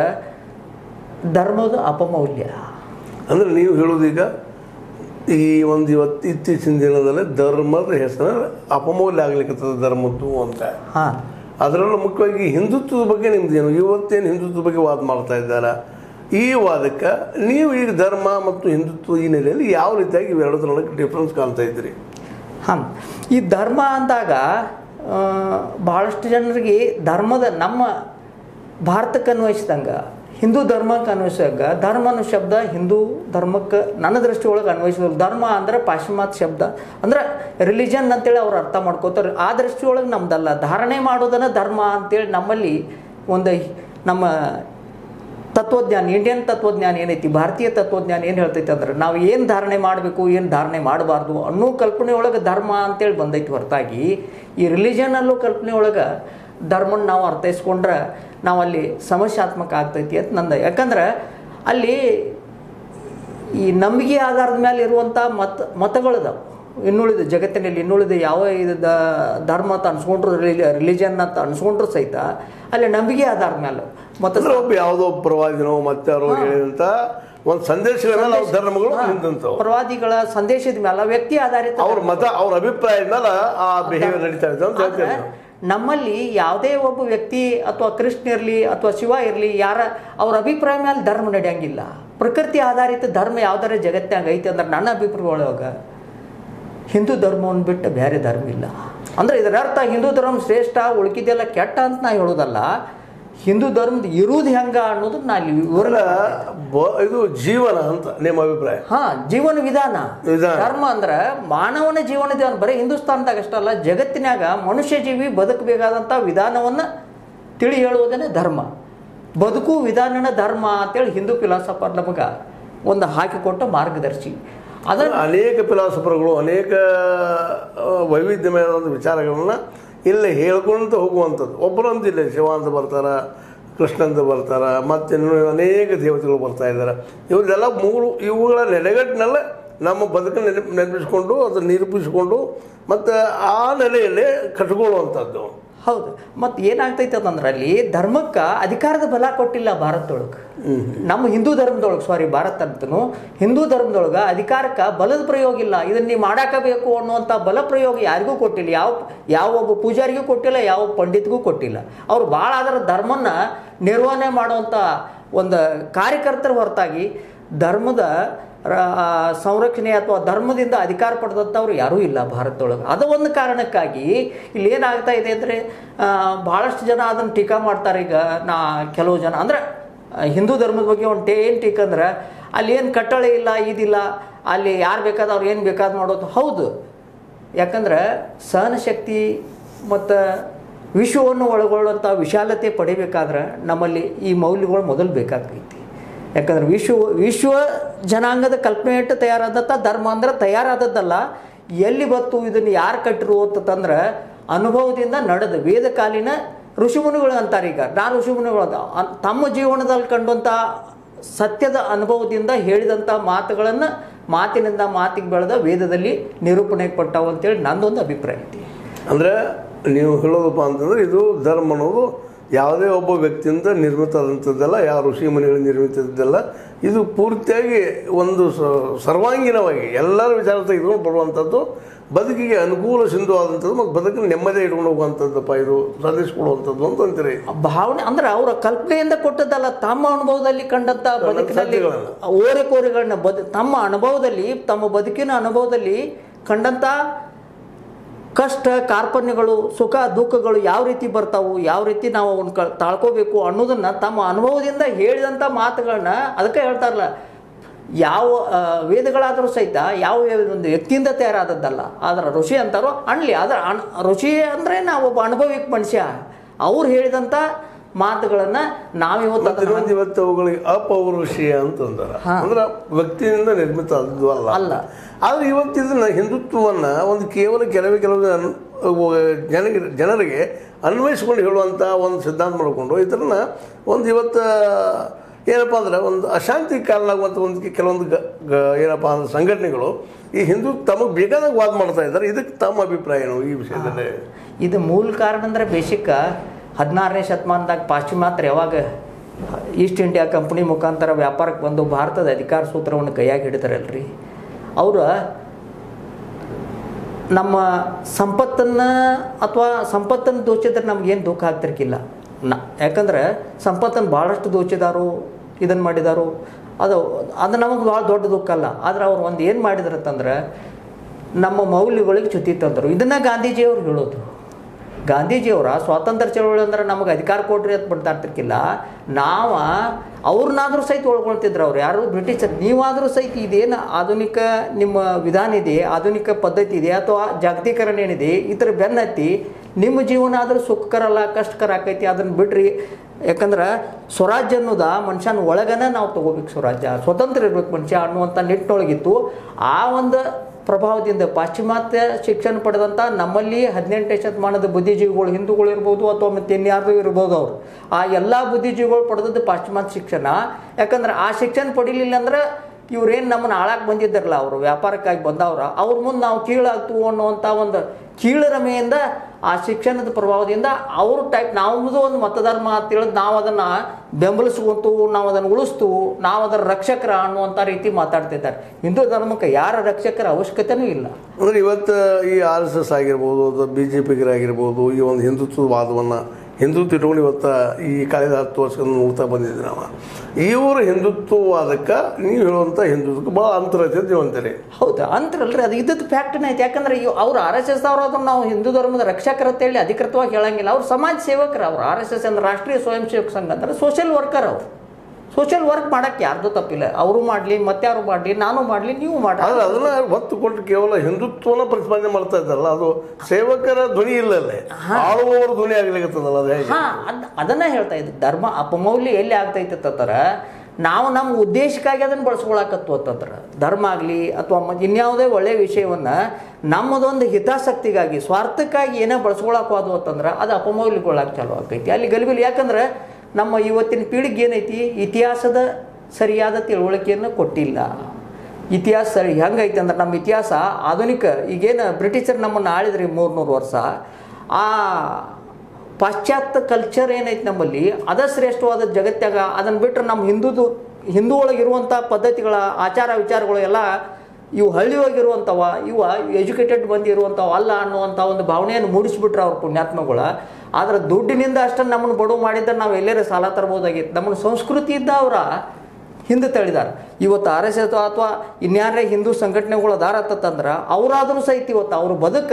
ಧರ್ಮದ ಅಪಮೌಲ್ಯ ಅಂದರೆ ನೀವು ಹೇಳೋದೀಗ ಈ ಒಂದು ಇವತ್ತು ಇತ್ತೀಚಿನ ದಿನದಲ್ಲಿ ಧರ್ಮದ ಹೆಸರು ಅಪಮೌಲ್ಯ ಆಗ್ಲಿಕ್ಕೆ ಧರ್ಮದ್ದು ಅಂತ ಹಾಂ ಅದರಲ್ಲೂ ಮುಖ್ಯವಾಗಿ ಹಿಂದುತ್ವದ ಬಗ್ಗೆ ನಿಮ್ದು ಏನು ಇವತ್ತೇನು ಹಿಂದುತ್ವದ ಬಗ್ಗೆ ವಾದ ಮಾಡ್ತಾ ಇದ್ದಾರ ಈ ವಾದಕ್ಕೆ ನೀವು ಈಗ ಧರ್ಮ ಮತ್ತು ಹಿಂದುತ್ವ ಈ ನೆಲೆಯಲ್ಲಿ ಯಾವ ರೀತಿಯಾಗಿ ಇವೆರಡರೊಳಗೆ ಡಿಫ್ರೆನ್ಸ್ ಕಾಣ್ತಾ ಇದ್ದೀರಿ ಹಾಂ ಈ ಧರ್ಮ ಅಂದಾಗ ಆ, ಭಾಳಷ್ಟು ಜನರಿಗೆ ಧರ್ಮದ ನಮ್ಮ ಭಾರತಕ್ಕೆ ಅನ್ವಯಿಸಿದಂಗೆ ಹಿಂದೂ ಧರ್ಮಕ್ಕೆ ಅನ್ವಯಿಸಿದಾಗ ಧರ್ಮ ಅನ್ನೋ ಶಬ್ದ ಹಿಂದೂ ಧರ್ಮಕ್ಕೆ ನನ್ನ ದೃಷ್ಟಿಯೊಳಗೆ ಅನ್ವಯಿಸಿದ್ರು ಧರ್ಮ ಅಂದ್ರೆ ಪಾಶ್ಚಿಮಾತ್ಯ ಶಬ್ದ ಅಂದ್ರೆ ರಿಲಿಜನ್ ಅಂತೇಳಿ ಅವ್ರು ಅರ್ಥ ಮಾಡ್ಕೋತಾರೆ ಆ ದೃಷ್ಟಿಯೊಳಗೆ ನಮ್ದಲ್ಲ ಧಾರಣೆ ಮಾಡೋದನ್ನ ಧರ್ಮ ಅಂತೇಳಿ ನಮ್ಮಲ್ಲಿ ಒಂದು ನಮ್ಮ ತತ್ವಜ್ಞಾನ ಇಂಡಿಯನ್ ತತ್ವಜ್ಞಾನ ಏನೈತಿ ಭಾರತೀಯ ತತ್ವಜ್ಞಾನ ಏನು ಹೇಳ್ತೈತೆ ಅಂದ್ರೆ ನಾವು ಏನು ಧಾರಣೆ ಮಾಡಬೇಕು ಏನು ಧಾರಣೆ ಮಾಡಬಾರ್ದು ಅನ್ನೋ ಕಲ್ಪನೆ ಒಳಗೆ ಧರ್ಮ ಅಂತೇಳಿ ಬಂದೈತಿ ಹೊರತಾಗಿ ಈ ರಿಲಿಜನ್ ಅನ್ನೋ ಕಲ್ಪನೆ ಒಳಗೆ ಧರ್ಮನ ನಾವು ಅರ್ಥೈಸ್ಕೊಂಡ್ರೆ ನಾವು ಅಲ್ಲಿ ಸಮಸ್ಯಾತ್ಮಕ ಆಗ್ತೈತಿ ಅಂತ ನಂದು ಯಾಕಂದ್ರೆ ಅಲ್ಲಿ ಈ ನಂಬಿಕೆ ಆಧಾರದ ಮೇಲೆ ಇರುವಂಥ ಮತ ಮತಗಳದಾವ ಇನ್ನುಳಿದ ಜಗತ್ತಿನಲ್ಲಿ ಇನ್ನುಳಿದ ಯಾವ ಇದು ದ- ಧರ್ಮ ಅಂತ ಅನ್ಸ್ಕೊಂಡ್ರು ರಿಲಿಜನ್ ಅಂತ ಅನ್ಸ್ಕೊಂಡ್ರು ಸಹಿತ ಅಲ್ಲಿ ನಂಬಿಕೆ ಆಧಾರದ ಮೇಲೆ ಮತ್ತು ಅಂದ್ರೆ ಒಬ್ಬ ಯಾವುದೋ ಒಬ್ಬ ಪ್ರವಾದಿನೋ ಮತ್ತಾರೋ ಹೇಳಿದಂತ ಒಂದು ಸಂದೇಶಗಳ ಮೇಲೆ ಅವ್ರ ಧರ್ಮಗಳು ನಿಂತಂತವು ಪ್ರವಾದಿಗಳ ಸಂದೇಶದ ಮೇಲೆ ವ್ಯಕ್ತಿ ಆಧಾರಿತ ಅವ್ರ ಮತ ಅವ್ರ ಅಭಿಪ್ರಾಯದ ಮೇಲೆ ಆ ಬಿಹೇವಿಯರ್ ನಡೀತಾ ಇದೆ ಅಂತ ಆದ್ರೆ ಹೇಳ್ತೇವೆ ನಮ್ಮಲ್ಲಿ ಯಾವುದೇ ಒಬ್ಬ ವ್ಯಕ್ತಿ ಅಥವಾ ಕೃಷ್ಣ ಇರಲಿ ಅಥವಾ ಶಿವ ಇರಲಿ ಯಾರ ಅವ್ರ ಅಭಿಪ್ರಾಯ ಮೇಲೆ ಧರ್ಮ ನಡೆಯಂಗಿಲ್ಲ ಪ್ರಕೃತಿ ಆಧಾರಿತ ಧರ್ಮ ಯಾವ್ದಾರ ಜಗತ್ನಾಗ ಐತೆ ಅಂದ್ರೆ ನನ್ನ ಅಭಿಪ್ರಾಯ ಒಳಗೆ ಹಿಂದೂ ಧರ್ಮವನ್ನು ಬಿಟ್ಟು ಬೇರೆ ಧರ್ಮ ಇಲ್ಲ ಅಂದ್ರೆ ಇದರ ಅರ್ಥ ಹಿಂದೂ ಧರ್ಮ ಶ್ರೇಷ್ಠ ಉಳ್ಕಿದೆಲ್ಲ ಕೆಟ್ಟ ಅಂತ ನಾ ಹೇಳೋದಲ್ಲ ಹಿಂದೂ ಧರ್ಮದ ಇರುವುದು ಹೆಂಗ ಅನ್ನೋದು ನಾ ಇಲ್ಲಿ ವಿವರ ಅಂದ್ರೆ ಬ- ಇದು ಜೀವನ ಅಂತ ನಿಮ್ಮ ಅಭಿಪ್ರಾಯ ಹಾ ಜೀವನ ವಿಧಾನ ವಿಧಾನ. ಧರ್ಮ ಅಂದ್ರೆ ಮಾನವನ ಜೀವನ ವಿಧಾನ ಬರೀ ಹಿಂದೂಸ್ತಾನದಾಗ ಅಷ್ಟಲ್ಲ ಜಗತ್ತಿನಾಗ ಮನುಷ್ಯ ಜೀವಿ ಬದುಕಬೇಕಾದಂಥ ವಿಧಾನವನ್ನ ತಿಳಿ ಹೇಳುವುದನ್ನೇ ಧರ್ಮ ಬದುಕು ವಿಧಾನನ ಧರ್ಮ ಅಂತೇಳಿ ಹಿಂದೂ ಫಿಲಾಸಫರ್ ನಮಗ ಒಂದು ಹಾಕಿಕೊಟ್ಟ ಮಾರ್ಗದರ್ಶಿ ಅದನ್ನ ಅನೇಕ ಫಿಲಾಸಫರ್ಗಳು ಅನೇಕ ಆ, ವೈವಿಧ್ಯಮಯ ಒಂದು ವಿಚಾರಗಳನ್ನ ಇಲ್ಲಿ ಹೇಳ್ಕೊಂತ ಹೋಗುವಂಥದ್ದು ಒಬ್ಬರಂತ ಇಲ್ಲ ಶಿವ ಅಂತ ಬರ್ತಾರ ಕೃಷ್ಣ ಅಂತ ಬರ್ತಾರ ಮತ್ತೆ ಇನ್ನು ಅನೇಕ ದೇವತೆಗಳು ಬರ್ತಾ ಇದ್ದಾರೆ ಇವರೆಲ್ಲ ಮೂರು ಇವುಗಳ ನೆಲೆಗಟ್ಟಿನಲ್ಲ ನಮ್ಮ ಬದುಕನ್ನು ನೆನಪು ನೆನಪಿಸ್ಕೊಂಡು ಅದನ್ನು ನಿರೂಪಿಸಿಕೊಂಡು ಮತ್ತು ಆ ನೆಲೆಯಲ್ಲೇ ಕಟ್ಕೊಳ್ಳುವಂಥದ್ದು ಹೌದು ಮತ್ತೆ ಏನಾಗ್ತೈತೆ ಅಂತಂದ್ರೆ ಅಲ್ಲಿ ಧರ್ಮಕ್ಕೆ ಅಧಿಕಾರದ ಬಲ ಕೊಟ್ಟಿಲ್ಲ ಭಾರತದೊಳಗೆ ನಮ್ಮ ಹಿಂದೂ ಧರ್ಮದೊಳಗೆ ಸಾರಿ ಭಾರತ ಅಂತನು ಹಿಂದೂ ಧರ್ಮದೊಳಗೆ ಅಧಿಕಾರಕ್ಕೆ ಬಲದ ಪ್ರಯೋಗ ಇಲ್ಲ ಇದನ್ನ ನೀವು ಮಾಡಾಕಬೇಕು ಅನ್ನುವಂಥ ಬಲ ಪ್ರಯೋಗ ಯಾರಿಗೂ ಕೊಟ್ಟಿಲ್ಲ ಯಾವ ಯಾವ ಒಬ್ಬ ಪೂಜಾರಿಗೂ ಕೊಟ್ಟಿಲ್ಲ ಯಾವ ಪಂಡಿತ್ಗೂ ಕೊಟ್ಟಿಲ್ಲ ಅವ್ರು ಭಾಳ ಅದರ ಧರ್ಮನ ನಿರ್ವಹಣೆ ಮಾಡುವಂಥ ಒಂದು ಕಾರ್ಯಕರ್ತರ ಹೊರತಾಗಿ ಧರ್ಮದ ರ- ಸಂರಕ್ಷಣೆ ಅಥವಾ ಧರ್ಮದಿಂದ ಅಧಿಕಾರ ಪಡೆದಂಥವ್ರು ಯಾರೂ ಇಲ್ಲ ಭಾರತದೊಳಗೆ ಅದು ಒಂದು ಕಾರಣಕ್ಕಾಗಿ ಇಲ್ಲಿ ಏನಾಗ್ತಾ ಇದೆ ಅಂದರೆ ಭಾಳಷ್ಟು ಜನ ಅದನ್ನು ಟೀಕಾ ಮಾಡ್ತಾರೆ ಈಗ ನಾ ಕೆಲವು ಜನ ಅಂದರೆ ಹಿಂದೂ ಧರ್ಮದ ಬಗ್ಗೆ ಒಂದು ಟೇ ಏನು ಟೀಕ್ ಅಂದ್ರೆ ಅಲ್ಲಿ ಏನು ಕಟ್ಟಳೆ ಇಲ್ಲ ಇದಿಲ್ಲ ಅಲ್ಲಿ ಯಾರು ಬೇಕಾದವ್ರು ಏನು ಬೇಕಾದ್ ಮಾಡೋದು ಹೌದು ಯಾಕಂದ್ರೆ ಸಹನಶಕ್ತಿ ಮತ್ತು ವಿಶ್ವವನ್ನು ಒಳಗೊಳ್ಳುವಂಥ ವಿಶಾಲತೆ ಪಡಿಬೇಕಾದ್ರೆ ನಮ್ಮಲ್ಲಿ ಈ ಮೌಲ್ಯಗಳು ಮೊದಲು ಬೇಕಾಗ್ತೈತಿ ಯಾಕಂದ್ರೆ ವಿಶ್ವ ವಿಶ್ವ ಜನಾಂಗದ ಕಲ್ಪನೆ ಇಟ್ಟು ತಯಾರಾದಂಥ ಧರ್ಮ ಅಂದ್ರೆ ತಯಾರಾದದ್ದಲ್ಲ ಎಲ್ಲಿ ಬತ್ತು ಇದನ್ನು ಯಾರು ಕಟ್ಟಿರು ಅಂತಂದ್ರೆ ಅನುಭವದಿಂದ ನಡೆದ ವೇದಕಾಲಿನ ಋಷಿಮುನಿಗಳು ಅಂತಾರೆ ಈಗ ನಾ ಋಷಿಮುನಿಗಳು ಅಂತ ಅನ್- ತಮ್ಮ ಜೀವನದಲ್ಲಿ ಕಂಡಂಥ ಸತ್ಯದ ಅನುಭವದಿಂದ ಹೇಳಿದಂಥ ಮಾತುಗಳನ್ನು ಮಾತಿನಿಂದ ಮಾತಿಗೆ ಬೆಳೆದ ವೇದದಲ್ಲಿ ನಿರೂಪಣೆ ಕೊಟ್ಟವು ಅಂತೇಳಿ ನಂದೊಂದು ಅಭಿಪ್ರಾಯ ಐತಿ ಅಂದರೆ ನೀವು ಹೇಳೋದಪ್ಪ ಅಂತಂದ್ರೆ ಇದು ಧರ್ಮ ಅನ್ನೋದು ಯಾವುದೇ ಒಬ್ಬ ವ್ಯಕ್ತಿಯಿಂದ ನಿರ್ಮಿತ ಆದಂಥದ್ದಲ್ಲ ಯಾವ ಋಷಿ ಮುನಿಗಳು ನಿರ್ಮಿತದ್ದಲ್ಲ ಇದು ಪೂರ್ತಿಯಾಗಿ ಒಂದು ಸ- ಸರ್ವಾಂಗೀಣವಾಗಿ ಎಲ್ಲರ ವಿಚಾರ ತೆಗೆದುಕೊಂಡು ಬರುವಂಥದ್ದು ಬದುಕಿಗೆ ಅನುಕೂಲ ಸಿಂಧು ಆದಂಥದ್ದು ಮತ್ತು ಬದುಕಿನ ನೆಮ್ಮದಿ ಇಟ್ಕೊಂಡು ಹೋಗುವಂಥದ್ದಪ್ಪ ಇದು ಸಂದೇಶ ಕೊಡುವಂಥದ್ದು ಅಂತ ಅಂತೀರಿ ಭಾವನೆ ಅಂದ್ರೆ ಅವರ ಕಲ್ಪನೆಯಿಂದ ಕೊಟ್ಟದ್ದಲ್ಲ ತಮ್ಮ ಅನುಭವದಲ್ಲಿ ಕಂಡಂತ ಬದುಕಿನಲ್ಲಿ ಸತ್ಯಗಳನ್ನ. ಓರೆಕೋರೆಗಳನ್ನ ಬದು ತಮ್ಮ ಅನುಭವದಲ್ಲಿ ತಮ್ಮ ಬದುಕಿನ ಅನುಭವದಲ್ಲಿ ಕಂಡಂತ ಕಷ್ಟ ಕಾರ್ಪಣ್ಯಗಳು ಸುಖ ದುಃಖಗಳು ಯಾವ ರೀತಿ ಬರ್ತಾವು ಯಾವ ರೀತಿ ನಾವು ಅವನ್ನ ಕ ತಾಳ್ಕೋಬೇಕು ಅನ್ನೋದನ್ನ ತಮ್ಮ ಅನುಭವದಿಂದ ಹೇಳಿದಂಥ ಮಾತುಗಳನ್ನ ಅದಕ್ಕೆ ಹೇಳ್ತಾರಲ್ಲ ಯಾವ ಆ, ವೇದಗಳಾದರೂ ಸಹಿತ ಯಾವ ಒಂದು ವ್ಯಕ್ತಿಯಿಂದ ತಯಾರಾದದ್ದಲ್ಲ ಆದ್ರೆ ಋಷಿ ಅಂತಾರೋ ಅನ್ಲಿ ಆದ್ರೆ ಅನ್ ಋಷಿ ಅಂದರೆ ನಾವು ಒಬ್ಬ ಅನುಭವಿಕ ಮನುಷ್ಯ ಅವ್ರು ಹೇಳಿದಂಥ ಮಾತುಗಳನ್ನು ನಾವಿವತ್ತು ಮತ್ತೆ ಇನ್ನೊಂದು ಇವತ್ತು ಅವುಗಳಿಗೆ ಅಪೌರುಷೀಯ ಅಂತಂದಾರ ಅಂದ್ರೆ ವ್ಯಕ್ತಿಯಿಂದ ನಿರ್ಮಿತ ಆದದ್ದು ಅಲ್ಲ ಅಲ್ಲ. ಆದ್ರೆ ಇವತ್ತು ಇದನ್ನ ಹಿಂದುತ್ವವನ್ನ ಒಂದು ಕೇವಲ ಕೆಲವೇ ಕೆಲವು ಜನ- ಜನರಿಗೆ ಜನರಿಗೆ ಅನ್ವಯಿಸ್ಕೊಂಡು ಹೇಳುವಂಥ ಒಂದು ಸಿದ್ಧಾಂತ ಮಾಡಿಕೊಂಡು ಇದನ್ನ ಒಂದು ಇವತ್ತು ಏನಪ್ಪ ಅಂದ್ರೆ ಒಂದು ಅಶಾಂತಿ ಕಾರಣವಾಗುವಂಥ ಒಂದು ಕೆಲವೊಂದು ಗ ಗ- ಏನಪ್ಪ ಅಂದ್ರೆ ಸಂಘಟನೆಗಳು ಈ ಹಿಂದೂ ತಮಗೆ ಬೇಕಾದಾಗ ವಾದ ಮಾಡ್ತಾ ಇದ್ದಾರೆ ಇದಕ್ಕೆ ತಮ್ಮ ಅಭಿಪ್ರಾಯ ಏನು ಈ ವಿಷಯದಲ್ಲಿ ಇದು ಮೂಲ ಕಾರಣ ಅಂದರೆ ಬೇಸಿಕ್ ಹದಿನಾರನೇ ಶತಮಾನದಾಗ ಪಾಶ್ಚಿಮಾತ್ಯರು ಯಾವಾಗ ಈಸ್ಟ್ ಇಂಡಿಯಾ ಕಂಪ್ನಿ ಮುಖಾಂತರ ವ್ಯಾಪಾರಕ್ಕೆ ಬಂದು ಭಾರತದ ಅಧಿಕಾರ ಸೂತ್ರವನ್ನು ಕೈಯಾಗಿ ಹಿಡಿತಾರಲ್ರಿ ಅವರು ನಮ್ಮ ಸಂಪತ್ತನ್ನು ಅಥವಾ ಸಂಪತ್ತನ್ನು ದೋಚಿದ್ರೆ ನಮಗೇನು ದುಃಖ ಆಗ್ತಿರ್ಕಿಲ್ಲ ನ ಯಾಕಂದ್ರೆ ಸಂಪತ್ತನ್ನು ಭಾಳಷ್ಟು ದೋಚಿದಾರು ಇದನ್ನು ಮಾಡಿದಾರು ಅದು ಅದು ನಮಗೆ ಭಾಳ ದೊಡ್ಡ ದುಃಖ ಅಲ್ಲ ಆದ್ರೆ ಅವ್ರು ಒಂದು ಏನು ಮಾಡಿದ್ರಂತಂದ್ರೆ ನಮ್ಮ ಮೌಲ್ಯಗಳಿಗೆ ಚ್ಯುತಿ ತಂದರು ಇದನ್ನು ಗಾಂಧೀಜಿಯವ್ರು ಹೇಳೋದು ಗಾಂಧೀಜಿಯವರ ಸ್ವಾತಂತ್ರ್ಯ ಚಳವಳಿ ಅಂದ್ರೆ ನಮಗೆ ಅಧಿಕಾರ ಕೊಡ್ರಿ ಅಂತ ಬಿಡ್ತಾರ್ತಿರ್ಕಿಲ್ಲ ನಾವ ಅವ್ರನ್ನಾದ್ರೂ ಸಹಿತ ಒಳ್ಕೊಳ್ತಿದ್ರು ಅವ್ರು ಯಾರು ಬ್ರಿಟಿಷರ್ ನೀವಾದರೂ ಸಹಿತ ಇದೇನು ಆಧುನಿಕ ನಿಮ್ಮ ವಿಧಾನ ಇದೆ ಆಧುನಿಕ ಪದ್ಧತಿ ಇದೆ ಅಥವಾ ಜಾಗತೀಕರಣ ಏನಿದೆ ಇತರ ಬೆನ್ನತ್ತಿ ನಿಮ್ಮ ಜೀವನ ಆದರೂ ಸುಖಕರಲ್ಲ ಕಷ್ಟಕರ ಆಕೈತಿ ಅದನ್ನು ಬಿಡ್ರಿ ಯಾಕಂದ್ರೆ ಸ್ವರಾಜ್ಯ ಅನ್ನೋದ ಮನುಷ್ಯನ ಒಳಗನ ನಾವು ತಗೋಬೇಕು ಸ್ವರಾಜ್ಯ ಸ್ವತಂತ್ರ ಇರ್ಬೇಕು ಮನುಷ್ಯ ಅನ್ನುವಂಥ ನಿಟ್ಟಿನೊಳಗಿತ್ತು ಆ ಒಂದು ಪ್ರಭಾವದಿಂದ ಪಾಶ್ಚಿಮಾತ್ಯ ಶಿಕ್ಷಣ ಪಡೆದಂಥ ನಮ್ಮಲ್ಲಿ ಹದಿನೆಂಟನೇ ಶತಮಾನದ ಬುದ್ಧಿಜೀವಿಗಳು ಹಿಂದೂಗಳು ಇರ್ಬೋದು ಅಥವಾ ಮತ್ತೆ ಇನ್ಯಾರ್ದು ಇರ್ಬೋದು ಅವರು ಆ ಎಲ್ಲ ಬುದ್ಧಿಜೀವಿಗಳು ಪಡೆದದ್ದು ಪಾಶ್ಚಿಮಾತ್ಯ ಶಿಕ್ಷಣ ಯಾಕಂದ್ರೆ ಆ ಶಿಕ್ಷಣ ಪಡಿಲಿಲ್ಲ ಅಂದ್ರೆ ಇವ್ರೇನು ನಮ್ಮನ್ನು ಆಳಕ್ಕೆ ಬಂದಿದ್ದಾರಲ್ಲ ಅವರು ವ್ಯಾಪಾರಕ್ಕಾಗಿ ಬಂದವ್ರ ಅವ್ರ ಮುಂದೆ ನಾವು ಕೀಳಾಗ್ತು ಅನ್ನುವಂಥ ಒಂದು ಕೀಳರಮೆಯಿಂದ ಆ ಶಿಕ್ಷಣದ ಪ್ರಭಾವದಿಂದ ಅವ್ರ ಟೈಪ್ ನಮ್ಮದು ಒಂದು ಮತಧರ್ಮ ಅಂತ ತಿಳಿದು ನಾವು ಅದನ್ನು ಬೆಂಬಲಿಸ್ಕೊಂತು ನಾವು ಅದನ್ನು ಉಳಿಸ್ತು ನಾವು ಅದರ ರಕ್ಷಕರ ಅನ್ನುವಂಥ ರೀತಿ ಮಾತಾಡ್ತಿದ್ದಾರೆ ಹಿಂದೂ ಧರ್ಮಕ್ಕೆ ಯಾರ ರಕ್ಷಕರ ಅವಶ್ಯಕತೆನೂ ಇಲ್ಲ ಅಂದರೆ ಇವತ್ತು ಈ ಆರ್ ಎಸ್ ಎಸ್ ಆಗಿರ್ಬೋದು ಅಥವಾ ಬಿ ಜೆ ಪಿಗರಾಗಿರ್ಬೋದು ಈ ಒಂದು ಹಿಂದುತ್ವವಾದವನ್ನು ಹಿಂದುತ್ವ ಇಟ್ಕೊಂಡು ಇವತ್ತು ಈ ಕಳೆದ ಹತ್ತು ವರ್ಷದಿಂದ ನೋಡ್ತಾ ಬಂದಿದ್ದೀವಿ ನಾವು ಇವರು ಹಿಂದುತ್ವವಾದಕ್ಕೆ ನೀವು ಹೇಳುವಂಥ ಹಿಂದುತ್ವಕ್ಕೆ ಭಾಳ ಅಂತರ ಐತೆ ಅಂತ ನೀವು ಅಂತೀರಿ ಹೌದಾ ಅಂತಾರಲ್ರಿ ಅದು ಇದ್ದದ್ದು ಫ್ಯಾಕ್ಟ್ರಿನ ಐತೆ ಯಾಕಂದ್ರೆ ಇವ್ ಅವ್ರು ಆರ್ ಎಸ್ ಎಸ್ ಅವ್ರು ಅದನ್ನು ನಾವು ಹಿಂದೂ ಧರ್ಮದ ರಕ್ಷಕರ ಅಂತೇಳಿ ಅಧಿಕೃತವಾಗಿ ಹೇಳಂಗಿಲ್ಲ ಅವ್ರು ಸಮಾಜ ಸೇವಕರು ಅವ್ರು ಆರ್ ಎಸ್ ಎಸ್ ಅಂದ್ರೆ ರಾಷ್ಟ್ರೀಯ ಸ್ವಯಂ ಸೇವಕ ಸಂಘ ಅಂದ್ರೆ ಸೋಷಿಯಲ್ ವರ್ಕರ್ ಅವರು ಸೋಷಿಯಲ್ ವರ್ಕ್ ಮಾಡಕ್ಕೆ ಯಾರ್ದು ತಪ್ಪಿಲ್ಲ ಅವರು ಮಾಡಲಿ ಮತ್ತಾರು ಮಾಡಲಿ ನಾನು ಮಾಡಲಿ ನೀವು ಮಾಡಿ ಆದರೆ ಅದನ್ನ ಒತ್ತು ಕೊಟ್ಟು ಕೇವಲ ಹಿಂದುತ್ವನ ಪ್ರತಿಪಾದನೆ ಮಾಡ್ತಾ ಇದ್ದಾರಲ್ಲ ಅದು ಸೇವಕರ ಧ್ವನಿ ಇಲ್ಲಲ್ಲೇ ಆಳುವವರ ಧ್ವನಿ ಆಗ್ಲಿಕ್ಕತ್ತದಲ್ಲ ಅದು ಹೇಗೆ ಹಾ ಅದ್ ಅದನ್ನ ಹೇಳ್ತಾ ಇದ್ದೆ ಧರ್ಮ ಅಪಮೌಲ್ಯ ಎಲ್ಲಿ ಆಗ್ತೈತೆ ಅಂತಂದ್ರೆ ನಾವು ನಮ್ಮ ಉದ್ದೇಶಕ್ಕಾಗಿ ಅದನ್ನು ಬಳಸ್ಕೊಳಕತ್ತು ಅಂತಂದ್ರೆ ಧರ್ಮ ಆಗಲಿ ಅಥವಾ ಮ- ಇನ್ಯಾವುದೇ ಒಳ್ಳೆಯ ವಿಷಯವನ್ನು ನಮ್ಮದೊಂದು ಹಿತಾಸಕ್ತಿಗಾಗಿ ಸ್ವಾರ್ಥಕ್ಕಾಗಿ ಏನೇ ಬಳಸ್ಕೊಳಕ್ಕೆ ಹೋದ್ವು ಅಂತಂದ್ರೆ ಅದು ಅಪಮೌಲ್ಯಗೊಳ್ಳಕ್ಕೆ ಚಾಲು ಆಗ್ತೈತಿ ಅಲ್ಲಿ ಗಲಿಬಿಲಿ ಯಾಕಂದ್ರೆ ನಮ್ಮ ಇವತ್ತಿನ ಪೀಳಿಗೆ ಏನೈತಿ ಇತಿಹಾಸದ ಸರಿಯಾದ ತಿಳುವಳಿಕೆಯನ್ನು ಕೊಟ್ಟಿಲ್ಲ ಇತಿಹಾಸ ಸರಿ ಹೆಂಗೈತೆ ಅಂದ್ರೆ ನಮ್ಮ ಇತಿಹಾಸ ಆಧುನಿಕ ಈಗೇನು ಬ್ರಿಟಿಷರು ನಮ್ಮನ್ನು ಆಳಿದ್ರಿ ಮೂರ್ನೂರು ವರ್ಷ ಆ ಪಾಶ್ಚಾತ್ಯ ಕಲ್ಚರ್ ಏನೈತೆ ನಮ್ಮಲ್ಲಿ ಅದ ಶ್ರೇಷ್ಠವಾದ ಜಗತ್ಯಾಗ ಅದನ್ನು ಬಿಟ್ಟರೆ ನಮ್ಮ ಹಿಂದೂದು ಹಿಂದೂ ಒಳಗಿರುವಂಥ ಪದ್ಧತಿಗಳ ಆಚಾರ ವಿಚಾರಗಳು ಎಲ್ಲ ಇವು ಹಳ್ಳಿಯಾಗಿರುವಂಥವ ಇವ ಎಜುಕೇಟೆಡ್ ಮಂದಿ ಇರುವಂಥವು ಅಲ್ಲ ಅನ್ನುವಂಥ ಒಂದು ಭಾವನೆಯನ್ನು ಮೂಡಿಸ್ಬಿಟ್ರೆ ಅವ್ರ ಪುಣ್ಯಾತ್ಮಗಳ ಆದ್ರೆ ದುಡ್ಡಿನಿಂದ ಅಷ್ಟನ್ನು ನಮ್ಮನ್ನು ಬಡವು ಮಾಡಿದ್ರೆ ನಾವು ಎಲ್ಲರೂ ಸಾಲ ತರ್ಬೋದಾಗಿತ್ತು ನಮ್ಮನ್ನು ಸಂಸ್ಕೃತಿಯಿಂದ ಅವರ ಹಿಂದೆ ತಳಿದಾರೆ ಇವತ್ತು ಆರ್ ಎಸ್ ಎಸ್ ಅಥವಾ ಇನ್ಯಾರೇ ಹಿಂದೂ ಸಂಘಟನೆಗಳು ಅದಾರ ಅಂತಂದ್ರೆ ಅವರಾದರೂ ಸಹಿತ ಇವತ್ತು ಅವ್ರ ಬದುಕ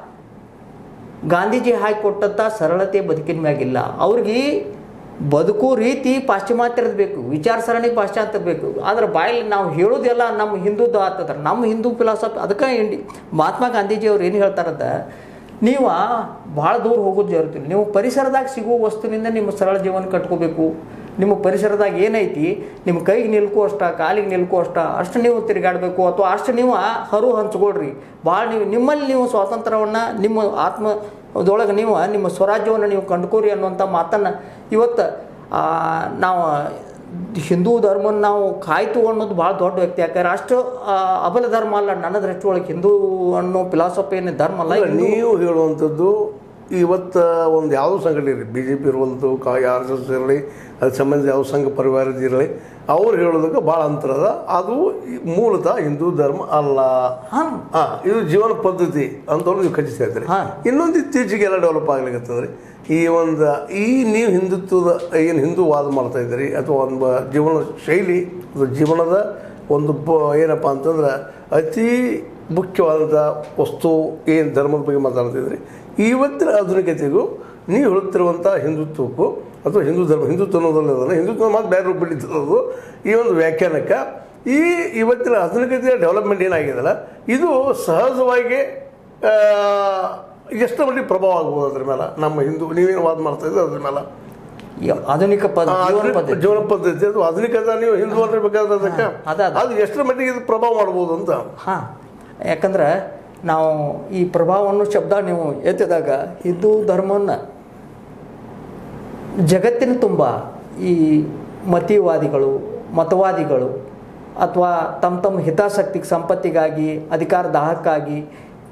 ಗಾಂಧೀಜಿ ಹಾಕಿಕೊಟ್ಟಂಥ ಸರಳತೆ ಬದುಕಿನ ಮ್ಯಾಗಿಲ್ಲ ಅವ್ರಿಗೆ ಬದುಕು ರೀತಿ ಪಾಶ್ಚಿಮಾತ್ಯರದ್ದು ಬೇಕು ವಿಚಾರ ಸರಣಿ ಪಾಶ್ಚಾತ್ಯ ಬೇಕು ಆದ್ರೆ ಬಾಯಲ್ಲಿ ನಾವು ಹೇಳೋದೆಲ್ಲ ನಮ್ಮ ಹಿಂದೂದ್ದು ಆಗ್ತದ್ರೆ ನಮ್ಮ ಹಿಂದೂ ಫಿಲಾಸಫಿ ಅದಕ್ಕೆ ಇಂಡಿ ಮಹಾತ್ಮ ಗಾಂಧೀಜಿ ಅವ್ರು ಏನು ಹೇಳ್ತಾರಂತ ನೀವು ಭಾಳ ದೂರ ಹೋಗೋದು ಜರುತ್ತಿಲ್ಲ ನೀವು ಪರಿಸರದಾಗ ಸಿಗುವ ವಸ್ತುವಿನಿಂದ ನಿಮ್ಮ ಸರಳ ಜೀವನ ಕಟ್ಕೋಬೇಕು ನಿಮ್ಮ ಪರಿಸರದಾಗ ಏನೈತಿ ನಿಮ್ಮ ಕೈಗೆ ನಿಲ್ಕೋ ಅಷ್ಟ ಕಾಲಿಗೆ ನಿಲ್ಕೋ ಅಷ್ಟ ಅಷ್ಟು ನೀವು ತಿರುಗಾಡಬೇಕು ಅಥವಾ ಅಷ್ಟು ನೀವು ಹರು ಹಂಚ್ಕೊಳ್ರಿ ಭಾಳ ನೀವು ನಿಮ್ಮಲ್ಲಿ ನೀವು ಸ್ವಾತಂತ್ರ್ಯವನ್ನು ನಿಮ್ಮ ಆತ್ಮದೊಳಗೆ ನೀವು ನಿಮ್ಮ ಸ್ವರಾಜ್ಯವನ್ನು ನೀವು ಕಂಡುಕೋರಿ ಅನ್ನುವಂಥ ಮಾತನ್ನು ಇವತ್ತು ಆ, ನಾವು ಹಿಂದೂ ಧರ್ಮನ ನಾವು ಕಾಯ್ತು ಅನ್ನೋದು ಭಾಳ ದೊಡ್ಡ ವ್ಯಕ್ತಿ ಯಾಕಂದ್ರೆ ಅಷ್ಟು ಆ, ಅಬಲ ಧರ್ಮ ಅಲ್ಲ ನನ್ನ ದೃಷ್ಟಿಯೊಳಗೆ ಹಿಂದೂ ಅನ್ನೋ ಫಿಲಾಸಫಿ ಏನು ಧರ್ಮ ಅಲ್ಲ ಅಲ್ಲ, ನೀವು ಹೇಳುವಂಥದ್ದು ಇವತ್ತು ಒಂದು ಯಾವುದೋ ಸಂಘಟನೆ ಇರಲಿ ಬಿ ಜೆ ಪಿ ಇರುವಂಥದ್ದು ಕಾ ಆರ್ ಎಸ್ ಎಸ್ ಇರಲಿ ಅದಕ್ಕೆ ಸಂಬಂಧ ಯಾವ ಸಂಘ ಪರಿವಾರದ ಇರಲಿ ಅವ್ರು ಹೇಳೋದಕ್ಕೆ ಭಾಳ ಅಂತರ ಅದ ಅದು ಈ ಮೂಲತಃ ಹಿಂದೂ ಧರ್ಮ ಅಲ್ಲ ಹಾಂ ಹಾ ಇದು ಜೀವನ ಪದ್ಧತಿ ಅಂತವ್ರು ನೀವು ಖಚಿತ ಇರ್ತೀರಿ ಹಾ. ಇನ್ನೊಂದು ಇತ್ತೀಚೆಗೆ ಎಲ್ಲ ಡೆವಲಪ್ ಆಗ್ಲಿಕ್ಕತ್ತದ್ರಿ ಈ ಒಂದು ಈ ನೀವು ಹಿಂದುತ್ವದ ಏನು ಹಿಂದೂ ವಾದ ಮಾಡ್ತಾ ಇದ್ದೀರಿ ಅಥವಾ ಒಂದು ಜೀವನ ಶೈಲಿ ಅಥವಾ ಜೀವನದ ಒಂದು ಬ ಏನಪ್ಪ ಅಂತಂದ್ರೆ ಅತಿ ಮುಖ್ಯವಾದಂಥ ವಸ್ತು ಏನು ಧರ್ಮದ ಬಗ್ಗೆ ಮಾತಾಡ್ತಿದ್ರಿ ಇವತ್ತಿನ ಆಧುನಿಕತೆಗೂ ನೀವು ಹೇಳುತ್ತಿರುವಂಥ ಹಿಂದುತ್ವಕ್ಕೂ ಅಥವಾ ಹಿಂದೂ ಧರ್ಮ ಹಿಂದುತ್ವ ಅನ್ನೋದಲ್ಲ ಅದಲ್ಲ ಹಿಂದುತ್ವ ಮಾತು ಬೇರೆ ರೂಪ ಬಿಟ್ಟಿದ್ದು ಈ ಒಂದು ವ್ಯಾಖ್ಯಾನಕ್ಕೆ ಈ ಇವತ್ತಿನ ಆಧುನಿಕತೆಯ ಡೆವಲಪ್ಮೆಂಟ್ ಏನಾಗಿದೆಯಲ್ಲ ಇದು ಸಹಜವಾಗಿ ಆ, ಎಷ್ಟು ಮಟ್ಟಿಗೆ ಪ್ರಭಾವ ಆಗ್ಬೋದು ಅದ್ರ ಮೇಲೆ ನಮ್ಮ ಹಿಂದೂ ನೀವೇನು ವಾದ ಮಾಡ್ತಾ ಇದ್ದೀರಿ ಅದ್ರ ಮೇಲೆ ಈ ಆಧುನಿಕ ಪದ ಆ, ಜೀವನ ಆಧುನಿಕ ಪದ್ಧತಿ ಜೀವನ ಪದ್ಧತಿ ಅದು ಆಧುನಿಕತೆ ನೀವು ಹಿಂದೂ ಅನ್ನಬೇಕಾದ್ರೆ ಅದಕ್ಕೆ ಅದ ಅದ. ಅದು ಎಷ್ಟರ ಮಟ್ಟಿಗೆ ಇದು ಪ್ರಭಾವ ಮಾಡ್ಬೋದು ಅಂತ ಹಾಂ ಯಾಕಂದ್ರೆ ನಾವು ಈ ಪ್ರಭಾವವನ್ನು ಶಬ್ದ ನೀವು ಎತ್ತಿದಾಗ ಹಿಂದೂ ಧರ್ಮವನ್ನು ಜಗತ್ತಿನ ತುಂಬ ಈ ಮತೀವಾದಿಗಳು ಮತವಾದಿಗಳು ಅಥವಾ ತಮ್ಮ ತಮ್ಮ ಹಿತಾಸಕ್ತಿಗೆ ಸಂಪತ್ತಿಗಾಗಿ ಅಧಿಕಾರ ದಾಹಕ್ಕಾಗಿ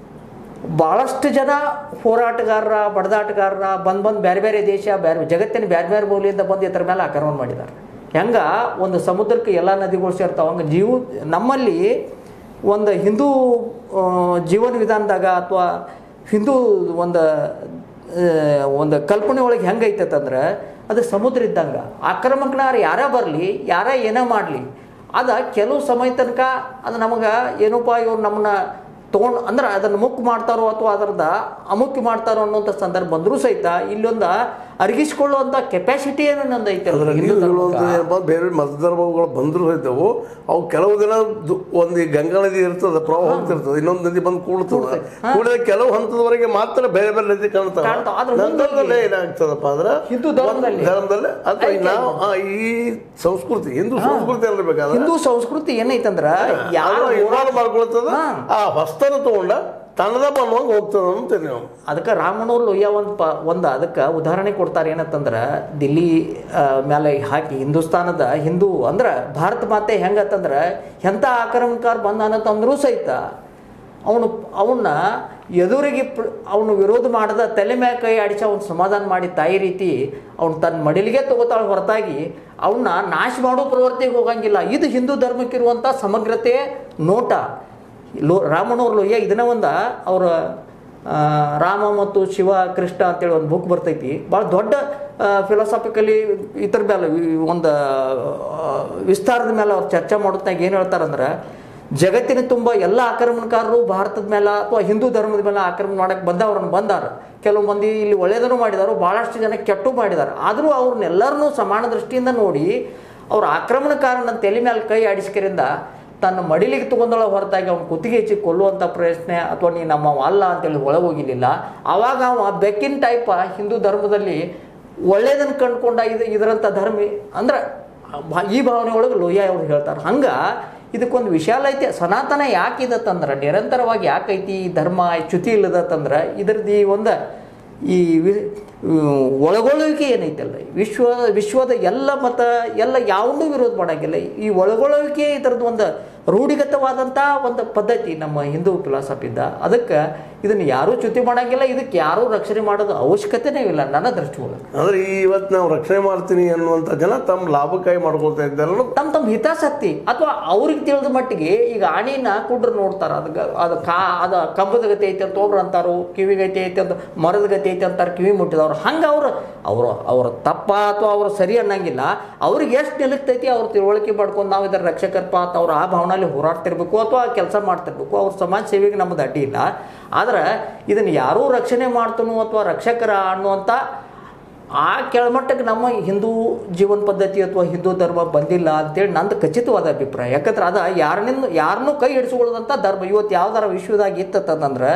ಭಾಳಷ್ಟು ಜನ ಹೋರಾಟಗಾರರ ಬಡದಾಟಗಾರರ ಬಂದು ಬಂದು ಬೇರೆ ಬೇರೆ ದೇಶ ಬೇರೆ ಜಗತ್ತಿನ ಬೇರೆ ಬೇರೆ ಮೂಲೆಯಿಂದ ಬಂದು ಇದ್ರ ಮೇಲೆ ಆಕ್ರಮಣ ಮಾಡಿದ್ದಾರೆ ಹೆಂಗ ಒಂದು ಸಮುದ್ರಕ್ಕೆ ಎಲ್ಲ ನದಿಗಳು ಸೇರ್ತಾವ ಹಂಗೆ ಜೀವ ನಮ್ಮಲ್ಲಿ ಒಂದು ಹಿಂದೂ ಆ, ಜೀವನ ವಿಧಾನದಾಗ ಅಥವಾ ಹಿಂದೂ ಒಂದು ಆ, ಒಂದು ಕಲ್ಪನೆ ಒಳಗೆ ಹೆಂಗೈತಂದ್ರೆ ಅದು ಸಮುದ್ರ ಇದ್ದಂಗೆ ಆಕ್ರಮಣಕಾರ ಯಾರ ಬರಲಿ ಯಾರ ಏನೋ ಮಾಡಲಿ ಅದ ಕೆಲವು ಸಮಯ ತನಕ ಅದು ನಮಗೆ ಏನಪ್ಪ ಇವ್ರು ನಮ್ಮನ್ನ ತೊಗೊಂಡು ಅಂದ್ರೆ ಅದನ್ನು ಮುಕ್ಕು ಮಾಡ್ತಾರೋ ಅಥವಾ ಅದರದ ಅಮುಕ್ತಿ ಮಾಡ್ತಾರೋ ಅನ್ನೋಂಥ ಸಂದರ್ಭ ಬಂದರೂ ಸಹಿತ ಇಲ್ಲೊಂದು ಅರಗಿಸ್ಕೊಳ್ಳುವಂಥ ಕೆಪಾಸಿಟಿ ಏನೊಂದು ಐತೆ ಅದ್ರ ನೀವು ಹೇಳುವಂಥ ಏನಪ್ಪ ಬೇರೆ ಮತಧರ್ಮಗಳು ಬಂದರೂ ಇದ್ದವು ಅವು ಕೆಲವು ದಿನ ದು- ಒಂದು ಈ ಗಂಗಾ ನದಿ ಇರ್ತದೆ ಪ್ರವಾಹ ಹೋಗ್ತಿರ್ತದೆ ಇನ್ನೊಂದು ನದಿ ಬಂದು ಕೂಡ್ತದೆ ಕೂಡಿದ ಕೆಲವು ಹಂತದವರೆಗೆ ಮಾತ್ರ ಬೇರೆ ಬೇರೆ ನದಿ ಕಾಣ್ತಾವೆ ಕಾಣ್ತಾವ. ಆದ್ರೆ ನಂತರದಲ್ಲೇ ಏನಾಗ್ತದಪ್ಪ ಅಂದ್ರೆ ಹಿಂದೂ ಧರ್ಮದಲ್ಲಿ ಧರ್ಮದಲ್ಲಿ ಅಥವಾ ನಾವು ಆ, ಈ ಸಂಸ್ಕೃತಿ ಹಿಂದೂ ಸಂಸ್ಕೃತಿ ಅನ್ಬೇಕಾದ್ರೆ ಹಿಂದೂ ಸಂಸ್ಕೃತಿ ಏನೈತಂದ್ರ ಯಾರು ಇನ್ವಾಲ್ವ್ ಮಾಡ್ಕೊಳ್ತದ ಹಾ. ಆ ಹೊಸ್ತನ ತಗೊಂಡ ತನ್ನದ ಬನ್ನುವಂಗೆ ಹೋಗ್ತದ ಅಂತ ನೀವು ಅದಕ್ಕೆ ರಾಮನವ್ರು ಲೊಯ್ಯ ಒಂದು ಪ ಒಂದು ಅದಕ್ಕೆ ಉದಾಹರಣೆ ಕೊಡ್ತಾರೆ ಏನಂತಂದ್ರೆ ದಿಲ್ಲಿ ಆ, ಮೇಲೆ ಹಾಕಿ ಹಿಂದೂಸ್ತಾನದ ಹಿಂದೂ ಅಂದ್ರೆ ಭಾರತ ಮಾತೆ ಹೆಂಗತ್ತಂದ್ರೆ ಎಂಥ ಆಕ್ರಮಣಕಾರ ಬಂದ ಅನ್ನತ್ತಂದ್ರೂ ಸಹಿತ ಅವನು ಅವನ್ನ ಎದುರಿಗೆ ಅವನು ವಿರೋಧ ಮಾಡದ ತಲೆ ಮ್ಯಾಗ ಕೈ ಆಡಿಸಿ ಅವ್ನು ಸಮಾಧಾನ ಮಾಡಿ ತಾಯಿ ರೀತಿ ಅವ್ನು ತನ್ನ ಮಡಿಲಿಗೆ ತಗೋತಾಳ ಹೊರತಾಗಿ ಅವನ್ನ ನಾಶ ಮಾಡೋ ಪ್ರವೃತ್ತಿಗೆ ಹೋಗಂಗಿಲ್ಲ ಇದು ಹಿಂದೂ ಧರ್ಮಕ್ಕಿರುವಂಥ ಸಮಗ್ರತೆ ನೋಟ ಲೋ ರಾಮನವ್ರ ಲೋಯ್ಯ ಇದನ್ನ ಒಂದು ಅವರ ಆ, ರಾಮ ಮತ್ತು ಶಿವ ಕೃಷ್ಣ ಅಂತೇಳಿ ಒಂದು ಬುಕ್ ಬರ್ತೈತಿ ಭಾಳ ದೊಡ್ಡ ಫಿಲಾಸಾಫಿಕಲಿ ಇತರ ಮೇಲೆ ವಿ- ಒಂದು ಆ, ವಿಸ್ತಾರದ ಮೇಲೆ ಅವ್ರು ಚರ್ಚೆ ಮಾಡೋದ್ನಾಗ ಏನು ಹೇಳ್ತಾರಂದ್ರೆ ಜಗತ್ತಿನ ತುಂಬ ಎಲ್ಲ ಆಕ್ರಮಣಕಾರರು ಭಾರತದ ಮೇಲೆ ಅಥವಾ ಹಿಂದೂ ಧರ್ಮದ ಮೇಲೆ ಆಕ್ರಮಣ ಮಾಡಕ್ಕೆ ಬಂದವ್ರನ್ನ ಬಂದಾರ ಕೆಲವು ಮಂದಿ ಇಲ್ಲಿ ಒಳ್ಳೆಯದನ್ನು ಮಾಡಿದಾರು ಭಾಳಷ್ಟು ಜನ ಕೆಟ್ಟು ಮಾಡಿದ್ದಾರೆ ಆದರೂ ಅವ್ರನ್ನೆಲ್ಲರನ್ನೂ ಸಮಾನ ದೃಷ್ಟಿಯಿಂದ ನೋಡಿ ಅವ್ರ ಆಕ್ರಮಣಕಾರನ ತಲೆ ಮೇಲೆ ಕೈ ಆಡಿಸ್ಕರಿಂದ ತನ್ನ ಮಡಿಲಿಗೆ ತಗೊಂಡಳ ಹೊರತಾಗಿ ಅವ್ನು ಕುತ್ತಿಗೆ ಹೆಚ್ಚಿ ಕೊಲ್ಲುವಂಥ ಪ್ರಶ್ನೆ ಅಥವಾ ನೀ ನಮ್ಮ ಅಲ್ಲ ಅಂತೇಳಿ ಒಳಗೆ ಹೋಗಿಲಿಲ್ಲ ಆವಾಗ ಅವ ಬೆಕ್ಕಿನ ಟೈಪ ಹಿಂದೂ ಧರ್ಮದಲ್ಲಿ ಒಳ್ಳೇದನ್ನು ಕಂಡುಕೊಂಡ ಇದು ಇದರಂಥ ಧರ್ಮ ಅಂದ್ರೆ ಭಾ- ಈ ಭಾವನೆ ಒಳಗೆ ಲೋಯ ಅವ್ರು ಹೇಳ್ತಾರೆ ಹಂಗೆ ಇದಕ್ಕೊಂದು ವಿಶಾಲ ಐತೆ ಸನಾತನ ಯಾಕೆ ಇದತ್ತಂದ್ರೆ ನಿರಂತರವಾಗಿ ಯಾಕೈತಿ ಈ ಧರ್ಮ ಚ್ಯುತಿ ಇಲ್ಲದತ್ತಂದ್ರೆ ಇದ್ರದ್ದು ಈ ಒಂದು ಈ ವಿ ಒಳಗೊಳ್ಳುವಿಕೆ ಏನೈತಲ್ಲ ವಿಶ್ವ ವಿಶ್ವದ ಎಲ್ಲ ಮತ ಎಲ್ಲ ಯಾವುದೂ ವಿರೋಧ ಮಾಡೋಂಗಿಲ್ಲ ಈ ಒಳಗೊಳ್ಳುವಿಕೆ ಇದರದ್ದು ಒಂದು ರೂಢಿಗತವಾದಂಥ ಒಂದು ಪದ್ಧತಿ ನಮ್ಮ ಹಿಂದೂ ಫಿಲಾಸಫಿದ ಅದಕ್ಕೆ ಇದನ್ನು ಯಾರೂ ಚ್ಯುತಿ ಮಾಡೋಂಗಿಲ್ಲ ಇದಕ್ಕೆ ಯಾರೂ ರಕ್ಷಣೆ ಮಾಡೋದು ಅವಶ್ಯಕತೆನೇ ಇಲ್ಲ ನನ್ನ ದೃಷ್ಟಿ ಒಳಗೆ ಅಂದ್ರೆ ಈ ಇವತ್ತು ನಾವು ರಕ್ಷಣೆ ಮಾಡ್ತೀನಿ ಅನ್ನುವಂಥ ಜನ ತಮ್ಮ ಲಾಭಕ್ಕಾಗಿ ಮಾಡ್ಕೊಳ್ತಾ ಇದ್ದಾರೆ ಅನ್ನೋದು ತಮ್ಮ ತಮ್ಮ ಹಿತಾಸಕ್ತಿ ಅಥವಾ ಅವ್ರಿಗೆ ತಿಳಿದ ಮಟ್ಟಿಗೆ ಈಗ ಆಣಿನ ಕುಡ್ರು ನೋಡ್ತಾರ ಅದಕ್ಕೆ ಅದು ಕಾ ಅದು ಕಂಬದ ಗತಿ ಐತೆ ಅಂತ ಒಬ್ರು ಅಂತಾರು ಕಿವಿ ಗತಿ ಐತೆ ಅಂತ ಮರದ ಗತಿ ಐತೆ ಅಂತಾರೆ ಕಿವಿ ಮುಟ್ಟಿದವ್ರು ಹಂಗೆ ಅವ್ರು ಅವರು ಅವ್ರ ತಪ್ಪ ಅಥವಾ ಅವ್ರು ಸರಿ ಅನ್ನಂಗಿಲ್ಲ ಅವ್ರಿಗೆ ಎಷ್ಟು ನಿಲುಕ್ತೈತಿ ಅವ್ರ ತಿಳುವಳಿಕೆ ಮಾಡ್ಕೊಂಡು ನಾವು ಇದರ ರಕ್ಷಕರಪ್ಪ ಅಂತ ಅವ್ರು ಆ ಭಾವನಲ್ಲಿ ಹೋರಾಡ್ತಿರ್ಬೇಕು ಅಥವಾ ಕೆಲಸ ಮಾಡ್ತಿರ್ಬೇಕು ಅವ್ರ ಸಮಾಜ ಸೇವೆಗೆ ನಮ್ಮದು ಅಡ್ಡಿ ಇಲ್ಲ ಆದ್ರೆ ಇದನ್ನು ಯಾರೂ ರಕ್ಷಣೆ ಮಾಡ್ತಾನೋ ಅಥವಾ ರಕ್ಷಕರ ಅನ್ನುವಂಥ ಆ ಕೆಳಮಟ್ಟಕ್ಕೆ ನಮ್ಮ ಹಿಂದೂ ಜೀವನ ಪದ್ಧತಿ ಅಥವಾ ಹಿಂದೂ ಧರ್ಮ ಬಂದಿಲ್ಲ ಅಂತೇಳಿ ನಂದು ಖಚಿತವಾದ ಅಭಿಪ್ರಾಯ ಯಾಕಂದ್ರೆ ಅದು ಯಾರನಿಂದ ಯಾರನ್ನೂ ಕೈ ಹಿಡಿಸ್ಕೊಳ್ಳೋದಂಥ ಧರ್ಮ ಇವತ್ತು ಯಾವ್ದಾರ ವಿಶ್ವದಾಗ ಇತ್ತಂತಂದ್ರೆ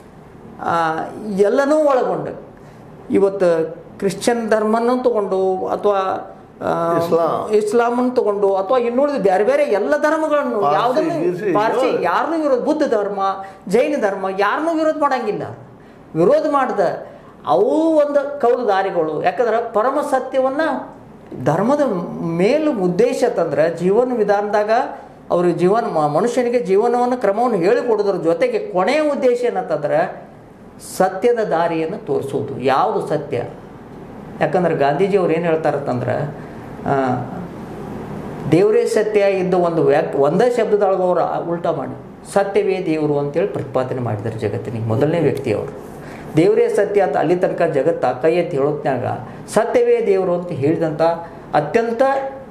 ಎಲ್ಲನೂ ಒಳಗೊಂಡು ಇವತ್ತು ಕ್ರಿಶ್ಚಿಯನ್ ಧರ್ಮನೂ ತಗೊಂಡು ಅಥವಾ ಆ, ಇಸ್ಲಾಂ. ಇಸ್ಲಾಮನ್ನು ತಗೊಂಡು ಅಥವಾ ಇನ್ನುಳಿದ ಬೇರೆ ಬೇರೆ ಎಲ್ಲ ಧರ್ಮಗಳನ್ನು ಪಾರ್ಸಿ, ಯಾವುದನ್ನು ಗೀರ್ಸಿ, ಪಾರ್ಸಿ ಯಾವ್ದು? ಯಾರನ್ನೂ ವಿರೋಧ ಬುದ್ಧ ಧರ್ಮ ಜೈನ ಧರ್ಮ ಯಾರನ್ನೂ ವಿರೋಧ ಮಾಡಂಗಿಲ್ಲ ವಿರೋಧ ಮಾಡ್ದ ಅವು ಒಂದು ಕೌಲು ದಾರಿಗಳು ಯಾಕಂದ್ರೆ ಪರಮ ಸತ್ಯವನ್ನು ಧರ್ಮದ ಮೇಲು ಉದ್ದೇಶ ತಂದ್ರೆ ಜೀವನ ವಿಧಾನದಾಗ ಅವ್ರ ಜೀವನ ಮ- ಮನುಷ್ಯನಿಗೆ ಜೀವನವನ್ನು ಕ್ರಮವನ್ನು ಹೇಳಿಕೊಡೋದ್ರ ಜೊತೆಗೆ ಕೊನೆಯ ಉದ್ದೇಶ ಏನಂತಂದ್ರೆ ಸತ್ಯದ ದಾರಿಯನ್ನು ತೋರಿಸೋದು ಯಾವುದು ಸತ್ಯ ಯಾಕಂದ್ರೆ ಗಾಂಧೀಜಿ ಅವ್ರು ಏನು ಹೇಳ್ತಾರಂತಂದ್ರೆ ಆ, ದೇವರೇ ಸತ್ಯ ಇದ್ದ ಒಂದು ವ್ಯಾಕ್ ಒಂದೇ ಶಬ್ದದೊಳಗೆ ಅವರು ಉಲ್ಟಾ ಮಾಡಿ ಸತ್ಯವೇ ದೇವರು ಅಂತೇಳಿ ಪ್ರತಿಪಾದನೆ ಮಾಡಿದ್ದಾರೆ ಜಗತ್ತಿನಿಗೆ ಮೊದಲನೇ ವ್ಯಕ್ತಿ ಅವರು ದೇವರೇ ಸತ್ಯ ಅಂತ ಅಲ್ಲಿ ತನಕ ಜಗತ್ತ ಕೈ ಎತ್ತಿ ಹೇಳೋತ್ನಾಗ ಸತ್ಯವೇ ದೇವರು ಅಂತ ಹೇಳಿದಂಥ ಅತ್ಯಂತ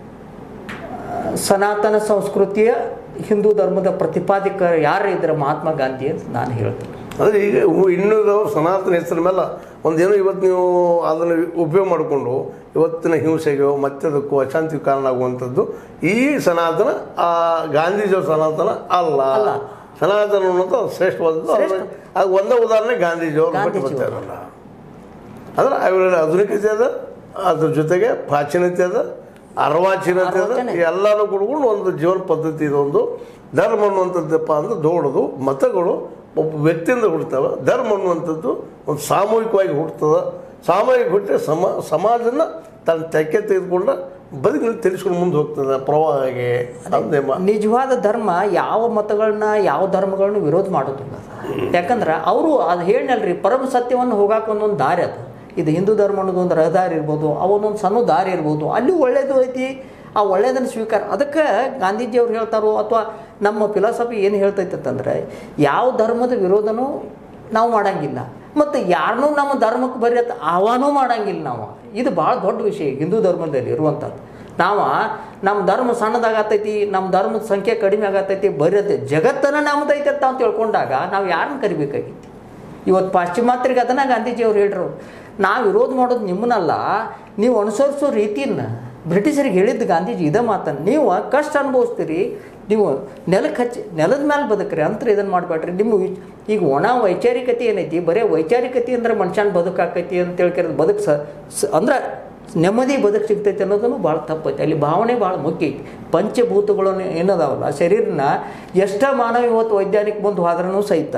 ಆ, ಸನಾತನ ಸಂಸ್ಕೃತಿಯ ಹಿಂದೂ ಧರ್ಮದ ಪ್ರತಿಪಾದಕ ಯಾರು ಇದ್ರೆ ಮಹಾತ್ಮ ಗಾಂಧಿ ಅಂತ ನಾನು ಹೇಳ್ತೀನಿ ಅಂದ್ರೆ ಈಗ ಇನ್ನುಳಿದವರು ಸನಾತನ ಹೆಸರ ಮೇಲೆ ಒಂದೇನೋ ಇವತ್ತು ನೀವು ಅದನ್ನು ಉಪಯೋಗ ಮಾಡಿಕೊಂಡು ಇವತ್ತಿನ ಹಿಂಸೆಗೆ ಮತ್ತದಕ್ಕೂ ಅಶಾಂತಿಗೆ ಕಾರಣ ಆಗುವಂಥದ್ದು ಈ ಸನಾತನ ಆ ಗಾಂಧೀಜಿಯವ್ರ ಸನಾತನ ಅಲ್ಲ ಅಲ್ಲ. ಸನಾತನ ಅನ್ನೋದು ಅದು ಶ್ರೇಷ್ಠವಾದದ್ದು ಶ್ರೇಷ್ಠ. ಅದು ಒಂದೇ ಉದಾಹರಣೆ ಗಾಂಧೀಜಿಯವ್ರು ಬಿಟ್ಟು ಗಾಂಧೀಜಿಯವರು. ಬರ್ತಾ ಇರಲ್ಲ ಅಂದ್ರೆ ಅವರ ಆಧುನಿಕತೆ ಅದ ಅದ್ರ ಜೊತೆಗೆ ಪ್ರಾಚೀನತೆ ಅದ ಅರ್ವಾಚೀನತೆ ಅದ ಅರ್ವಾಚೀನ. ಎಲ್ಲನೂ ಕೂಡ್ಕೊಂಡು ಒಂದು ಜೀವನ ಪದ್ಧತಿ ಇದೊಂದು ಧರ್ಮ ಅನ್ನುವಂಥದ್ದಪ್ಪ ಅಂದ್ರೆ ದೊಡ್ಡದು ಮತಗಳು ಒಬ್ಬ ವ್ಯಕ್ತಿಯಿಂದ ಹುಡ್ತವೆ ಧರ್ಮ ಅನ್ನುವಂಥದ್ದು ಒಂದು ಸಾಮೂಹಿಕವಾಗಿ ಹುಡ್ತದೆ ಸಾಮೂಹಿಕ ಹುಟ್ಟರೆ ಸಮ ಸಮಾಜನ ತನ್ನ ತೆಕ್ಕೆ ತೆಗೆದುಕೊಂಡ ಬದುಕಿನಲ್ಲಿ ತಿಳಿಸ್ಕೊಂಡು ಮುಂದೆ ಹೋಗ್ತದೆ ಪ್ರವಾಹಗೆ ಅದೇ ಮ- ನಿಜವಾದ ಧರ್ಮ ಯಾವ ಮತಗಳನ್ನ ಯಾವ ಧರ್ಮಗಳನ್ನ ವಿರೋಧ ಮಾಡೋದಿಲ್ಲ ಅದು. ಯಾಕಂದ್ರೆ ಅವರು ಅದು ಹೇಳಿನಲ್ರಿ ಪರಮ ಸತ್ಯವನ್ನು ಹೋಗಾಕ ಒಂದೊಂದು ದಾರಿ ಅದು ಇದು ಹಿಂದೂ ಧರ್ಮ ಅನ್ನೋದು ಒಂದು ರಹದಾರಿ ಇರ್ಬೋದು ಅವನೊಂದು ಸಣ್ಣ ದಾರಿ ಇರ್ಬೋದು ಅಲ್ಲಿ ಒಳ್ಳೇದು ಐತಿ ಆ ಒಳ್ಳೇದನ್ನು ಸ್ವೀಕಾರ ಅದಕ್ಕೆ ಗಾಂಧೀಜಿಯವ್ರು ಹೇಳ್ತಾರೋ ಅಥವಾ ನಮ್ಮ ಫಿಲಾಸಫಿ ಏನು ಹೇಳ್ತೈತೆ ಅಂತಂದ್ರೆ ಯಾವ ಧರ್ಮದ ವಿರೋಧನೂ ನಾವು ಮಾಡಂಗಿಲ್ಲ ಮತ್ತು ಯಾರನ್ನೂ ನಮ್ಮ ಧರ್ಮಕ್ಕೆ ಬರ್ರಿ ಅಂತ ಆಹ್ವಾನೂ ಮಾಡಂಗಿಲ್ಲ ನಾವು ಇದು ಭಾಳ ದೊಡ್ಡ ವಿಷಯ ಹಿಂದೂ ಧರ್ಮದಲ್ಲಿ ಇರುವಂಥದ್ದು ನಾವು ನಮ್ಮ ಧರ್ಮ ಸಣ್ಣದಾಗತ್ತೈತಿ ನಮ್ಮ ಧರ್ಮದ ಸಂಖ್ಯೆ ಕಡಿಮೆ ಆಗತ್ತೈತಿ ಬರೀತೆ ಜಗತ್ತನ್ನ ನಮ್ದೈತೆ ಅಂತ ನಾವು ತಿಳ್ಕೊಂಡಾಗ ನಾವು ಯಾರನ್ನ ಕರಿಬೇಕಾಗಿತ್ತು ಇವತ್ತು ಪಾಶ್ಚಿಮಾತ್ಯರಿಗೆ ಅದನ್ನ ಗಾಂಧೀಜಿಯವ್ರು ಹೇಳ್ರು ನಾವು ವಿರೋಧ ಮಾಡೋದು ನಿಮ್ಮನ್ನಲ್ಲ ನೀವು ಅನುಸರಿಸೋ ರೀತಿಯನ್ನು ಬ್ರಿಟಿಷರಿಗೆ ಹೇಳಿದ್ದು ಗಾಂಧೀಜಿ ಇದೇ ಮಾತನ್ನು ನೀವು ಕಷ್ಟ ಅನುಭವಿಸ್ತೀರಿ ನೀವು ನೆಲಕ್ಕೆ ಹಚ್ಚಿ ನೆಲದ ಮೇಲೆ ಬದುಕ್ರಿ ಅಂತರ ಇದನ್ನು ಮಾಡಬೇಡ್ರಿ ನಿಮ್ಮ ವಿ- ಈಗ ಒಣ ವೈಚಾರಿಕತೆ ಏನೈತಿ ಬರೀ ವೈಚಾರಿಕತೆ ಅಂದ್ರೆ ಮನುಷ್ಯನ ಬದುಕಾಕೈತಿ ಅಂತ ಹೇಳ್ಕಿರೋದು ಬದುಕು ಸ ಸ- ಅಂದ್ರೆ ನೆಮ್ಮದಿ ಬದುಕು ಸಿಗ್ತೈತೆ ಅನ್ನೋದನ್ನು ಭಾಳ ತಪ್ಪೈತಿ ಅಲ್ಲಿ ಭಾವನೆ ಭಾಳ ಮುಖ್ಯ ಐತಿ ಪಂಚಭೂತಗಳು ಏನದಾವಲ್ಲ ಶರೀರನ ಎಷ್ಟ ಮಾನವ ಇವತ್ತು ವೈಜ್ಞಾನಿಕ ಬಂದು ಹೋದ್ರೂ ಸಹಿತ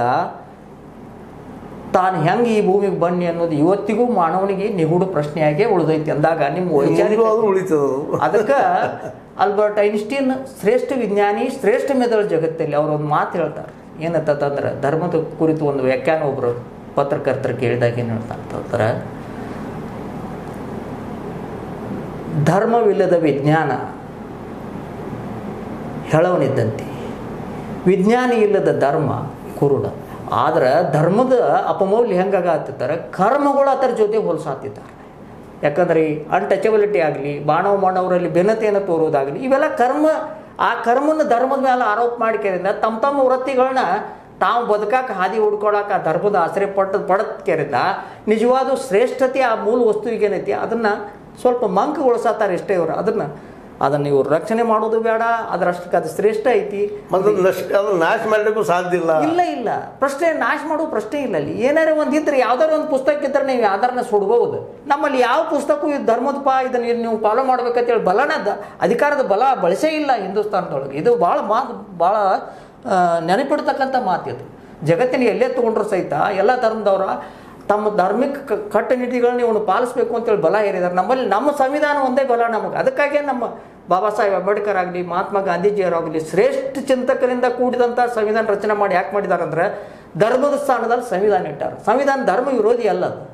ತಾನು ಹೆಂಗೆ ಈ ಭೂಮಿಗೆ ಬನ್ನಿ ಅನ್ನೋದು ಇವತ್ತಿಗೂ ಮಾನವನಿಗೆ ನಿಗೂಢ ಪ್ರಶ್ನೆಯಾಗೇ ಉಳಿದೈತಿ ಅಂದಾಗ ನಿಮ್ಮ ವೈಚಾರಿಕ ಮುಂದೂ ಆದ್ರೂ ಉಳಿತದ ಅದು ಅದಕ್ಕೆ ಆಲ್ಬರ್ಟ್ ಐನ್ಸ್ಟೀನ್ ಶ್ರೇಷ್ಠ ವಿಜ್ಞಾನಿ ಶ್ರೇಷ್ಠ ಮೆದುಳು ಜಗತ್ತಲ್ಲಿ ಅವ್ರು ಒಂದು ಮಾತು ಹೇಳ್ತಾರೆ ಏನಂತಂದ್ರೆ ಧರ್ಮದ ಕುರಿತು ಒಂದು ವ್ಯಾಖ್ಯಾನ ಒಬ್ಬರು ಪತ್ರಕರ್ತರು ಕೇಳಿದಾಗ ಏನು ಹೇಳ್ತಾರೆ ಅಂತಂದ್ರೆ ಧರ್ಮವಿಲ್ಲದ ವಿಜ್ಞಾನ ಹೆಳವನಿದ್ದಂತೆ ವಿಜ್ಞಾನಿ ಇಲ್ಲದ ಧರ್ಮ ಕುರುಡ ಆದ್ರೆ ಧರ್ಮದ ಅಪಮೌಲ್ಯ ಹೆಂಗಾಗತ್ತಿದ್ದಾರೆ ಕರ್ಮಗಳು ಅದರ ಜೊತೆ ಹೋಲಿಸಾತಿದ್ದಾರೆ ಯಾಕಂದ್ರೆ ಈ ಅನ್ಟಚಬಿಲಿಟಿ ಆಗಲಿ ಬಾಣವ ಮಾಡವರಲ್ಲಿ ಭಿನ್ನತೆಯನ್ನು ತೋರೋದಾಗಲಿ ಇವೆಲ್ಲ ಕರ್ಮ ಆ ಕರ್ಮನ ಧರ್ಮದ ಮೇಲೆ ಆರೋಪ ಮಾಡಿಕೆರಿಂದ ತಮ್ಮ ತಮ್ಮ ವೃತ್ತಿಗಳನ್ನ ತಾವು ಬದುಕಾಕ ಹಾದಿ ಹುಡ್ಕೊಳಕ ಆ ಧರ್ಮದ ಆಶ್ರಯ ಪಟ್ಟ ಪಡತ್ಕೆರಿಂದ ನಿಜವಾದ ಶ್ರೇಷ್ಠತೆ ಆ ಮೂಲ ವಸ್ತುವಿಗೆ ಏನೈತಿ ಅದನ್ನು ಸ್ವಲ್ಪ ಮಂಕಗೊಳಿಸತ್ತಾರೆ ಇಷ್ಟೇ ಇವರು ಅದನ್ನು ಅದನ್ನು ಇವ್ರು ರಕ್ಷಣೆ ಮಾಡೋದು ಬೇಡ ಅದರಷ್ಟಕ್ಕೆ ಅದು ಶ್ರೇಷ್ಠ ಐತಿ ಮತ್ತೆ ನಶ್ ಅದನ್ನ ನಾಶ ಮಾಡಲಿಕ್ಕೂ ಸಾಧ್ಯ ಇಲ್ಲ ಇಲ್ಲ ಇಲ್ಲ ಪ್ರಶ್ನೆ ನಾಶ ಮಾಡೋ ಪ್ರಶ್ನೆ ಇಲ್ಲ ಅಲ್ಲಿ ಏನಾರ ಒಂದು ಇದ್ರೆ ಯಾವ್ದಾರ ಒಂದು ಪುಸ್ತಕ ಇದ್ರೆ ನೀವು ಯಾವ್ದಾರನ್ನ ಸುಡ್ಬೋದು ನಮ್ಮಲ್ಲಿ ಯಾವ ಪುಸ್ತಕ ಇದು ಧರ್ಮದ ಪಾ ಇದನ್ನ ನೀವು ಫಾಲೋ ಮಾಡ್ಬೇಕಂತೇಳಿ ಬಲನ ದ- ಅಧಿಕಾರದ ಬಲ ಬಳಸೇ ಇಲ್ಲ ಹಿಂದೂಸ್ತಾನದೊಳಗೆ ಇದು ಭಾಳ ಮಾತು ಭಾಳ ಆ, ನೆನಪಿಡ್ತಕ್ಕಂಥ ಮಾತಿದು ಜಗತ್ತಿನ ಎಲ್ಲೇ ತೊಗೊಂಡ್ರು ಸಹಿತ ಎಲ್ಲ ಧರ್ಮದವರ ತಮ್ಮ ಧಾರ್ಮಿಕ ಕ- ಕಟ್ಟುನಿಟ್ಟಿಗಳನ್ನ ಇವನು ಪಾಲಿಸ್ಬೇಕು ಅಂತೇಳಿ ಬಲ ಹೇರಿದ್ದಾರೆ ನಮ್ಮಲ್ಲಿ ನಮ್ಮ ಸಂವಿಧಾನ ಒಂದೇ ಬಲ ನಮಗೆ ಅದಕ್ಕಾಗಿ ನಮ್ಮ ಬಾಬಾ ಸಾಹೇಬ್ ಅಂಬೇಡ್ಕರ್ ಆಗಲಿ ಮಹಾತ್ಮ ಗಾಂಧೀಜಿಯವರಾಗಲಿ ಶ್ರೇಷ್ಠ ಚಿಂತಕರಿಂದ ಕೂಡಿದಂಥ ಸಂವಿಧಾನ ರಚನೆ ಮಾಡಿ ಯಾಕೆ ಮಾಡಿದ್ದಾರೆ ಅಂದ್ರೆ ಧರ್ಮದ ಸ್ಥಾನದಲ್ಲಿ ಸಂವಿಧಾನ ಇಟ್ಟಾರೆ ಸಂವಿಧಾನ ಧರ್ಮ ವಿರೋಧಿ ಅಲ್ಲ ಅದು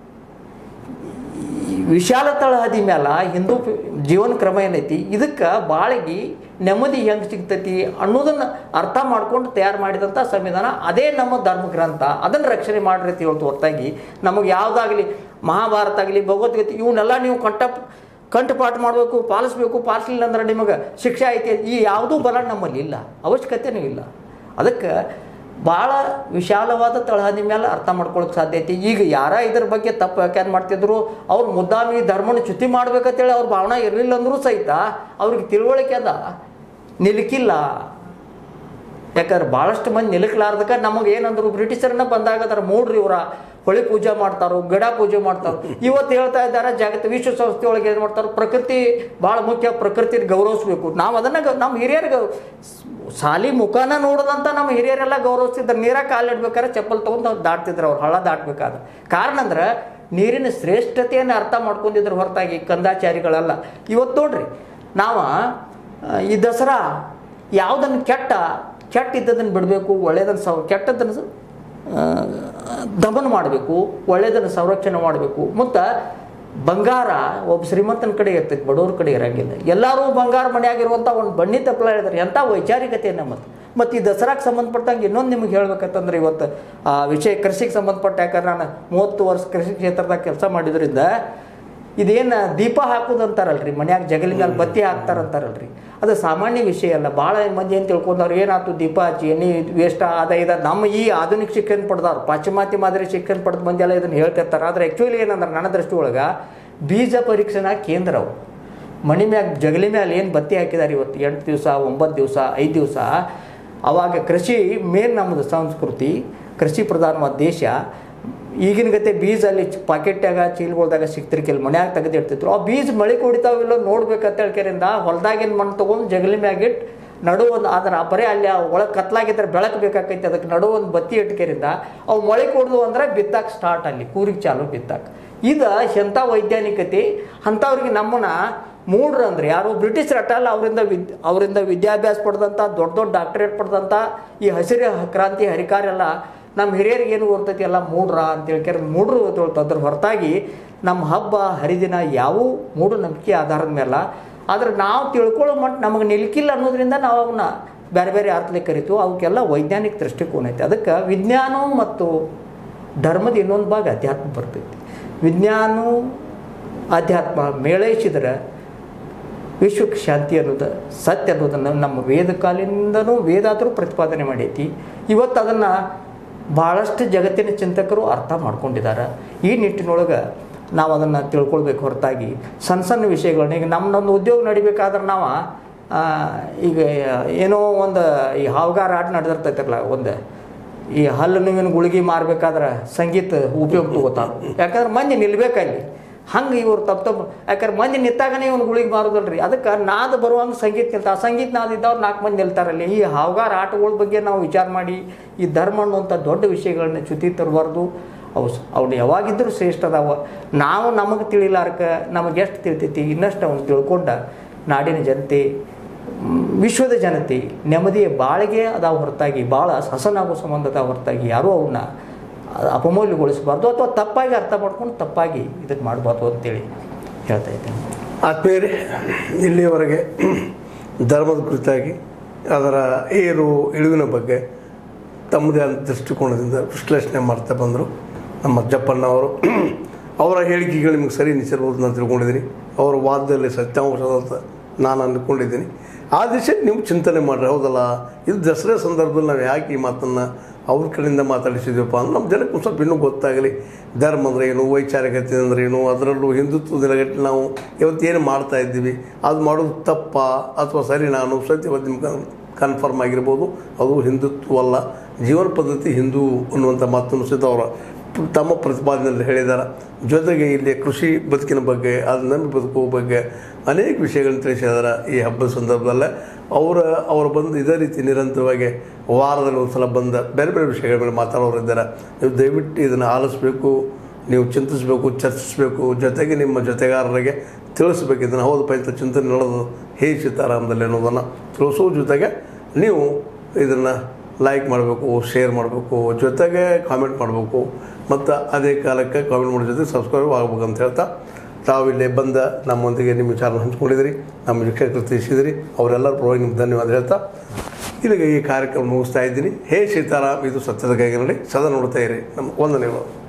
ಈ ವಿಶಾಲ ತಳಹದಿ ಮ್ಯಾಲ ಹಿಂದೂ ಪಿ- ಜೀವನ ಕ್ರಮ ಏನೈತಿ ಇದಕ್ಕೆ ಬಾಳಿಗೆ ನೆಮ್ಮದಿ ಹೆಂಗೆ ಸಿಗ್ತೈತಿ ಅನ್ನೋದನ್ನ ಅರ್ಥ ಮಾಡ್ಕೊಂಡು ತಯಾರು ಮಾಡಿದಂಥ ಸಂವಿಧಾನ ಅದೇ ನಮ್ಮ ಧರ್ಮ ಗ್ರಂಥ ಅದನ್ನು ರಕ್ಷಣೆ ಮಾಡ್ರಿ ಅಂತ ಹೇಳ್ತು ಹೊರತಾಗಿ ನಮಗೆ ಯಾವುದಾಗಲಿ ಮಹಾಭಾರತ ಆಗಲಿ ಭಗವದ್ಗೀತೆ ಇವನ್ನೆಲ್ಲ ನೀವು ಕಂಠ ಕಂಠಪಾಠ ಮಾಡಬೇಕು ಪಾಲಿಸ್ಬೇಕು ಪಾಲಿಸಲಿಲ್ಲ ಅಂದ್ರೆ ನಿಮಗೆ ಶಿಕ್ಷೆ ಐತಿ ಈ ಯಾವುದೂ ಬಲ ನಮ್ಮಲ್ಲಿ ಇಲ್ಲ ಅವಶ್ಯಕತೆನೂ ಇಲ್ಲ ಅದಕ್ಕೆ ಭಾಳ ವಿಶಾಲವಾದ ತಳಹದಿ ಮೇಲೆ ಅರ್ಥ ಮಾಡ್ಕೊಳಕ್ಕೆ ಸಾಧ್ಯ ಐತಿ ಈಗ ಯಾರ ಇದ್ರ ಬಗ್ಗೆ ತಪ್ಪು ವ್ಯಾಖ್ಯಾನ ಮಾಡ್ತಿದ್ರು ಅವ್ರು ಮುದ್ದಾಮಿ ಧರ್ಮನ ಚ್ಯುತಿ ಮಾಡ್ಬೇಕಂತೇಳಿ ಅವ್ರ ಭಾವನೆ ಇರಲಿಲ್ಲ ಅಂದರೂ ಸಹಿತ ಅವ್ರಿಗೆ ತಿಳುವಳಿಕೆ ಅದ ನಿಲುಕಿಲ್ಲ ಯಾಕಂದ್ರೆ ಭಾಳಷ್ಟು ಮಂದಿ ನಿಲುಕ್ಲಾರ್ದಕ್ಕೆ ನಮಗೆ ಏನಂದ್ರು ಬ್ರಿಟಿಷರನ್ನ ಬಂದಾಗ ಅದರ ಮೂಡ್ರಿ ಇವರ ಹೊಳಿ ಪೂಜೆ ಮಾಡ್ತಾರೋ ಗಿಡ ಪೂಜೆ ಮಾಡ್ತಾರೋ ಇವತ್ತು ಹೇಳ್ತಾ ಇದ್ದಾರೆ ಜಗತ್ತು ವಿಶ್ವಸಂಸ್ಥೆ ಒಳಗೆ ಏನು ಮಾಡ್ತಾರೋ ಪ್ರಕೃತಿ ಭಾಳ ಮುಖ್ಯ ಪ್ರಕೃತಿನ ಗೌರವಿಸ್ಬೇಕು ನಾವು ಅದನ್ನು ಗ- ನಮ್ಮ ಹಿರಿಯರಿಗೆ ಸಾಲಿ ಮುಖಾನ ನೋಡೋದಂತ ನಮ್ಮ ಹಿರಿಯರೆಲ್ಲ ಗೌರವಿಸ್ತಿದ್ರು ನೀರಾಗ ಕಾಲಿಡ್ಬೇಕಾದ್ರೆ ಚಪ್ಪಲ್ ತೊಗೊಂಡು ಅವ್ರು ದಾಟ್ತಿದ್ರು ಅವ್ರು ಹಳ್ಳ ದಾಟ್ಬೇಕಾದ್ರೆ ಕಾರಣ ಅಂದ್ರೆ ನೀರಿನ ಶ್ರೇಷ್ಠತೆಯನ್ನು ಅರ್ಥ ಮಾಡ್ಕೊಂಡಿದ್ರು ಹೊರತಾಗಿ ಕಂದಾಚಾರಿಗಳಲ್ಲ ಇವತ್ತು ನೋಡ್ರಿ ನಾವು ಆ, ಈ ದಸರಾ ಯಾವುದನ್ನು ಕೆಟ್ಟ ಕೆಟ್ಟ ಇದ್ದದನ್ನು ಬಿಡಬೇಕು ಒಳ್ಳೆಯದನ್ನು ಸವ ಕೆಟ್ಟದನ್ನು ಸ- ಆ, ದಮನ ಮಾಡಬೇಕು ಒಳ್ಳೆಯದನ್ನು ಸಂರಕ್ಷಣೆ ಮಾಡಬೇಕು ಮತ್ತು ಬಂಗಾರ ಒಬ್ಬ ಶ್ರೀಮಂತನ ಕಡೆ ಇರ್ತೈತಿ ಬಡವ್ರ ಕಡೆ ಇರಂಗಿಲ್ಲ ಎಲ್ಲರೂ ಬಂಗಾರ ಮನೆಯಾಗಿರುವಂಥ ಒಂದು ಬಣ್ಣಿ ತಪ್ಪಲ ಹೇಳಿದ್ರೆ ಎಂಥ ವೈಚಾರಿಕತೆ ನಮ್ಮದು ಮತ್ತು ಈ ದಸರಾಕ್ಕೆ ಸಂಬಂಧಪಟ್ಟಂಗೆ ಇನ್ನೊಂದು ನಿಮ್ಗೆ ಹೇಳ್ಬೇಕಂತಂದ್ರೆ ಇವತ್ತು ಆ ವಿಷಯ ಕೃಷಿಗೆ ಸಂಬಂಧಪಟ್ಟ ಯಾಕಂದ್ರೆ ನಾನು ಮೂವತ್ತು ವರ್ಷ ಕೃಷಿ ಕ್ಷೇತ್ರದಾಗ ಕೆಲಸ ಮಾಡಿದ್ರಿಂದ ಇದೇನು ದೀಪ ಹಾಕೋದು ಅಂತಾರಲ್ರಿ ಮನ್ಯಾಗ ಜಗಲಿ ಮೇಲೆ ಬತ್ತಿ ಹಾಕ್ತಾರಂತಾರಲ್ರಿ ಅದು ಸಾಮಾನ್ಯ ವಿಷಯ ಅಲ್ಲ ಭಾಳ ಮಂದಿ ಏನು ತಿಳ್ಕೊಂಡವ್ರು ಏನಾಯ್ತು ದೀಪ ಹಚ್ಚಿ ಎಣ್ಣೆ ವೇಸ್ಟ್ ಅದ ಇದ ನಮ್ಮ ಈ ಆಧುನಿಕ ಶಿಕ್ಷಣ ಪಡೆದವ್ರು ಪಾಶ್ಚಿಮಾತ್ಯ ಮಾದರಿ ಶಿಕ್ಷಣ ಪಡೆದ ಮಂದಿ ಎಲ್ಲ ಇದನ್ನು ಹೇಳ್ತಿರ್ತಾರೆ ಆದರೆ ಆ್ಯಕ್ಚುಲಿ ಏನಂದ್ರೆ ನನ್ನ ದೃಷ್ಟಿ ಒಳಗೆ ಬೀಜ ಪರೀಕ್ಷಣಾ ಕೇಂದ್ರ ಅವು ಮಣಿ ಮ್ಯಾಗ ಜಗಲಿ ಮ್ಯಾಲೆ ಏನು ಬತ್ತಿ ಹಾಕಿದ್ದಾರೆ ಇವತ್ತು ಎಂಟು ದಿವಸ ಒಂಬತ್ತು ದಿವಸ ಐದು ದಿವಸ ಅವಾಗ ಕೃಷಿ ಮೇನ್ ನಮ್ಮದು ಸಂಸ್ಕೃತಿ ಕೃಷಿ ಪ್ರಧಾನವಾದ ದೇಶ ಈಗಿನ ಗತೆ ಬೀಜ ಅಲ್ಲಿ ಪಾಕೆಟ್ಯಾಗ ಚೀಲಗಳ್ದಾಗ ಸಿಕ್ತಿರ್ಕಿಲ್ಲ ಮನ್ಯಾಗ ತೆಗೆದಿಡ್ತಿದ್ರು ಆ ಬೀಜ ಮಳೆ ಕುಡಿತಾವಿಲ್ಲ ನೋಡ್ಬೇಕಂತ ಹೇಳ್ಕರಿಂದ ಹೊಲ್ದಾಗಿನ ಮಣ್ಣು ತೊಗೊಂಡು ಜಗಲಿ ಮ್ಯಾಗಿಟ್ಟು ನಡು ಒಂದು ಅದರ ಬರೀ ಅಲ್ಲಿ ಒಳಗೆ ಕತ್ಲಾಗಿದ್ರೆ ಬೆಳಕು ಬೇಕಾಕೈತಿ ಅದಕ್ಕೆ ನಡು ಒಂದು ಬತ್ತಿ ಇಟ್ಕರಿಂದ ಅವು ಮಳೆ ಕೊಡ್ದು ಅಂದ್ರೆ ಬಿತ್ತಾಕ ಸ್ಟಾರ್ಟ್ ಅಲ್ಲಿ ಕೂರಿಗೆ ಚಾಲು ಬಿತ್ತಾಕ ಇದು ಎಂಥ ವೈಜ್ಞಾನಿಕತೆ ಅಂಥವ್ರಿಗೆ ನಮ್ಮನ್ನ ಮೂಡ್ರು ಅಂದ್ರೆ ಯಾರು ಬ್ರಿಟಿಷ್ ಅಟ್ಟಲ್ಲ ಅವರಿಂದ ವಿದ್ ಅವರಿಂದ ವಿದ್ಯಾಭ್ಯಾಸ ಪಡೆದಂಥ ದೊಡ್ಡ ದೊಡ್ಡ ಡಾಕ್ಟರೇಟ್ ಪಡೆದಂಥ ಈ ಹಸಿರು ಕ್ರಾಂತಿ ಹರಿಕಾರೆಲ್ಲ ನಮ್ಮ ಹಿರಿಯರಿಗೆ ಏನು ಗೊತ್ತೈತಿ ಎಲ್ಲ ಮೂಡ್ರ ಅಂತ ಹೇಳ್ಕ್ಯಾರ ಮೂಡ್ರು ಅದ್ರ ಹೊರತಾಗಿ ನಮ್ಮ ಹಬ್ಬ ಹರಿದಿನ ಯಾವೂ ಮೂಢನಂಬಿಕೆ ಆಧಾರದ ಮೇಲೆ ಆದ್ರೆ ನಾವು ತಿಳ್ಕೊಳ್ಳೋ ಮಟ್ಟ ನಮಗೆ ನಿಲ್ಕಿಲ್ಲ ಅನ್ನೋದ್ರಿಂದ ನಾವು ಅವನ್ನ ಬೇರೆ ಬೇರೆ ಅರ್ಥಲೆ ಕರಿತು ಅವಕ್ಕೆಲ್ಲ ವೈಜ್ಞಾನಿಕ ದೃಷ್ಟಿಕೋನ ಐತೆ ಅದಕ್ಕೆ ವಿಜ್ಞಾನ ಮತ್ತು ಧರ್ಮದ ಇನ್ನೊಂದು ಭಾಗ ಅಧ್ಯಾತ್ಮ ಬರ್ತೈತಿ ವಿಜ್ಞಾನ ಅಧ್ಯಾತ್ಮ ಮೇಳೈಸಿದ್ರೆ ವಿಶ್ವಕ್ಕೆ ಶಾಂತಿ ಅನ್ನೋದು ಸತ್ಯ ಅನ್ನೋದನ್ನು ನಮ್ಮ ವೇದ ಕಾಲಿನಿಂದನೂ ವೇದಾದರೂ ಪ್ರತಿಪಾದನೆ ಮಾಡೈತಿ ಇವತ್ತು ಅದನ್ನು ಭಾಳಷ್ಟು ಜಗತ್ತಿನ ಚಿಂತಕರು ಅರ್ಥ ಮಾಡ್ಕೊಂಡಿದ್ದಾರೆ ಈ ನಿಟ್ಟಿನೊಳಗೆ ನಾವು ಅದನ್ನು ತಿಳ್ಕೊಳ್ಬೇಕು ಹೊರತಾಗಿ ಸಣ್ಣ ಸಣ್ಣ ವಿಷಯಗಳನ್ನ ಈಗ ನಮ್ಮದೊಂದು ಉದ್ಯೋಗ ನಡಿಬೇಕಾದ್ರೆ ನಾವು ಆ, ಈಗ ಏನೋ ಒಂದು ಈ ಹಾವುಗಾರ ಆಟ ನಡೆದಿರ್ತೈತಿರಲ್ಲ ಒಂದು ಈ ಹಲ್ಲು ನೋವಿನ ಗುಳಿಗೆ ಮಾರ್ಬೇಕಾದ್ರೆ ಸಂಗೀತ ಉಪಯೋಗ ತಗೋತಾರ ಯಾಕಂದ್ರೆ ಮಂದಿ ನಿಲ್ಬೇಕಲ್ಲಿ ಹಂಗೆ ಇವ್ರು ತಪ್ಪು ತಪ್ಪು ಯಾಕಂದ್ರೆ ಮಂದಿ ನಿಂತಾಗನೇ ಇವ್ನು ಗುಳಿಗೆ ಮಾರೋದಲ್ರಿ ಅದಕ್ಕೆ ನಾದ ಬರುವಂಗೆ ಸಂಗೀತ ನಿಲ್ತಾವ ಸಂಗೀತ ನಾದ ಇದ್ದವ್ರು ನಾಲ್ಕು ಮಂದಿ ನಿಲ್ತಾರಲ್ಲಿ ಈ ಹಾವುಗಾರ ಆಟಗಳ ಬಗ್ಗೆ ನಾವು ವಿಚಾರ ಮಾಡಿ ಈ ಧರ್ಮ ಅನ್ನುವಂಥ ದೊಡ್ಡ ವಿಷಯಗಳನ್ನ ಚ್ಯುತಿ ತರಬಾರ್ದು ಅವು ಸ್- ಅವ್ನು ಯಾವಾಗಿದ್ದರೂ ಶ್ರೇಷ್ಠ ಅದಾವ ನಾವು ನಮಗೆ ತಿಳಿಲಾರ್ಕ ನಮಗೆ ಎಷ್ಟು ತಿಳಿತೈತಿ ಇನ್ನಷ್ಟು ಅವ್ನು ತಿಳ್ಕೊಂಡ ನಾಡಿನ ಜನತೆ ಮ್, ವಿಶ್ವದ ಜನತೆ ನೆಮ್ಮದಿಯ ಬಾಳಿಗೆ ಅದಾವ ಹೊರತಾಗಿ ಭಾಳ ಹಸನಾಗೋ ಸಂಬಂಧ ಅದಾವ ಹೊರತಾಗಿ ಯಾರೂ ಅವನ್ನ ಅಪಮೌಲ್ಯಗೊಳಿಸಬಾರ್ದು ಅಥವಾ ತಪ್ಪಾಗಿ ಅರ್ಥ ಮಾಡ್ಕೊಂಡು ತಪ್ಪಾಗಿ ಇದಕ್ಕೆ ಮಾಡಬಾರ್ದು ಅಂತೇಳಿ ಹೇಳ್ತಾ ಇದ್ದೇನೆ ಆತ್ಮೀಯರೇ ಇಲ್ಲಿಯವರೆಗೆ ಧರ್ಮದ ಕುರಿತಾಗಿ ಅದರ ಏರು ಇಳಿವಿನ ಬಗ್ಗೆ ತಮ್ಮದೇ ಆದ ದೃಷ್ಟಿಕೋನದಿಂದ ವಿಶ್ಲೇಷಣೆ ಮಾಡ್ತಾ ಬಂದರು ನಮ್ಮ ಜಪ್ಪಣ್ಣವರು ಅವರ ಹೇಳಿಕೆಗಳು ನಿಮಗೆ ಸರಿ ನಿಸಿರ್ಬೋದು ನಾನು ತಿಳ್ಕೊಂಡಿದ್ದೀನಿ ಅವರ ವಾದದಲ್ಲಿ ಸತ್ಯಾಂಶ ಅಂತ ನಾನು ಅಂದ್ಕೊಂಡಿದ್ದೀನಿ ಆ ದಿಶೆಗೆ ನೀವು ಚಿಂತನೆ ಮಾಡಿರಿ ಹೌದಲ್ಲ ಇದು ದಸರಾ ಸಂದರ್ಭದಲ್ಲಿ ನಾವು ಯಾಕೆ ಈ ಮಾತನ್ನು ಅವ್ರ ಕಡೆಯಿಂದ ಮಾತಾಡಿಸಿದ್ವಪ್ಪ ಅಂದ್ರೆ ನಮ್ಮ ಜನಕ್ಕೆ ಒಂದು ಸ್ವಲ್ಪ ಇನ್ನೂ ಗೊತ್ತಾಗಲಿ ಧರ್ಮ ಅಂದ್ರೆ ಏನು ವೈಚಾರಿಕತೆ ಅಂದ್ರೆ ಏನು ಅದರಲ್ಲೂ ಹಿಂದುತ್ವ ದಿನಗಟ್ಟಲೆ ನಾವು ಇವತ್ತೇನು ಮಾಡ್ತಾ ಇದ್ದೀವಿ ಅದು ಮಾಡೋದು ತಪ್ಪ ಅಥವಾ ಸರಿ ನಾನು ಸತ್ಯವಾದ ನಿಮ್ಗೆ ಕನ್ಫರ್ಮ್ ಆಗಿರ್ಬೋದು ಅದು ಹಿಂದುತ್ವ ಅಲ್ಲ ಜೀವನ ಪದ್ಧತಿ ಹಿಂದೂ ಅನ್ನುವಂಥ ಮಾತನ್ನು ಸಹಿತ ಅವರ ತಮ್ಮ ಪ್ರತಿಪಾದನೆಯಲ್ಲಿ ಹೇಳಿದ್ದಾರೆ ಜೊತೆಗೆ ಇಲ್ಲಿ ಕೃಷಿ ಬದುಕಿನ ಬಗ್ಗೆ ಅದು ನಂಬಿ ಬದುಕುವ ಬಗ್ಗೆ ಅನೇಕ ವಿಷಯಗಳನ್ನು ತಿಳಿಸಿದ್ದಾರೆ ಈ ಹಬ್ಬದ ಸಂದರ್ಭದಲ್ಲೇ ಅವರ ಅವರು ಬಂದು ಇದೇ ರೀತಿ ನಿರಂತರವಾಗಿ ವಾರದಲ್ಲಿ ಒಂದು ಸಲ ಬಂದ ಬೇರೆ ಬೇರೆ ವಿಷಯಗಳ ಮೇಲೆ ಮಾತಾಡೋರು ಇದ್ದಾರೆ ನೀವು ದಯವಿಟ್ಟು ಇದನ್ನು ಆಲಿಸ್ಬೇಕು ನೀವು ಚಿಂತಿಸಬೇಕು ಚರ್ಚಿಸಬೇಕು ಜೊತೆಗೆ ನಿಮ್ಮ ಜೊತೆಗಾರರಿಗೆ ತಿಳಿಸ್ಬೇಕು ಇದನ್ನು ಹೌದಪ್ಪ ಇಂಥ ಚಿಂತನೆ ನಡೆದು ಹೇ ಸೀತಾರಾಮದಲ್ಲಿ ಅನ್ನೋದನ್ನು ತಿಳಿಸೋ ಜೊತೆಗೆ ನೀವು ಇದನ್ನು ಲೈಕ್ ಮಾಡಬೇಕು ಶೇರ್ ಮಾಡಬೇಕು ಜೊತೆಗೆ ಕಾಮೆಂಟ್ ಮಾಡಬೇಕು ಮತ್ತು ಅದೇ ಕಾಲಕ್ಕೆ ಕಾಮೆಂಟ್ ಮಾಡೋ ಜೊತೆ ಸಬ್ಸ್ಕ್ರೈಬ್ ಆಗ್ಬೇಕು ಅಂತ ಹೇಳ್ತಾ ತಾವಿಲ್ಲಿ ಬಂದ ನಮ್ಮೊಂದಿಗೆ ನಿಮ್ಮ ವಿಚಾರನ ಹಂಚ್ಕೊಂಡಿದ್ದೀರಿ ನಮ್ಮ ವೀಕ್ಷಕರು ತಿಳಿಸಿದಿರಿ ಅವರೆಲ್ಲರ ಪರವಾಗಿ ನಿಮ್ಗೆ ಧನ್ಯವಾದ ಹೇಳ್ತಾ ಇಲ್ಲಿಗೆ ಈ ಕಾರ್ಯಕ್ರಮ ಮುಗಿಸ್ತಾ ಇದ್ದೀನಿ ಹೇ ಸೀತಾರಾಮ್ ಇದು ಸತ್ಯದ ಕೈಗೆ ನೋಡಿ ಸದಾ ನೋಡ್ತಾ ಇರಿ ನಮ್ಮ ವಂದನೆಗಳು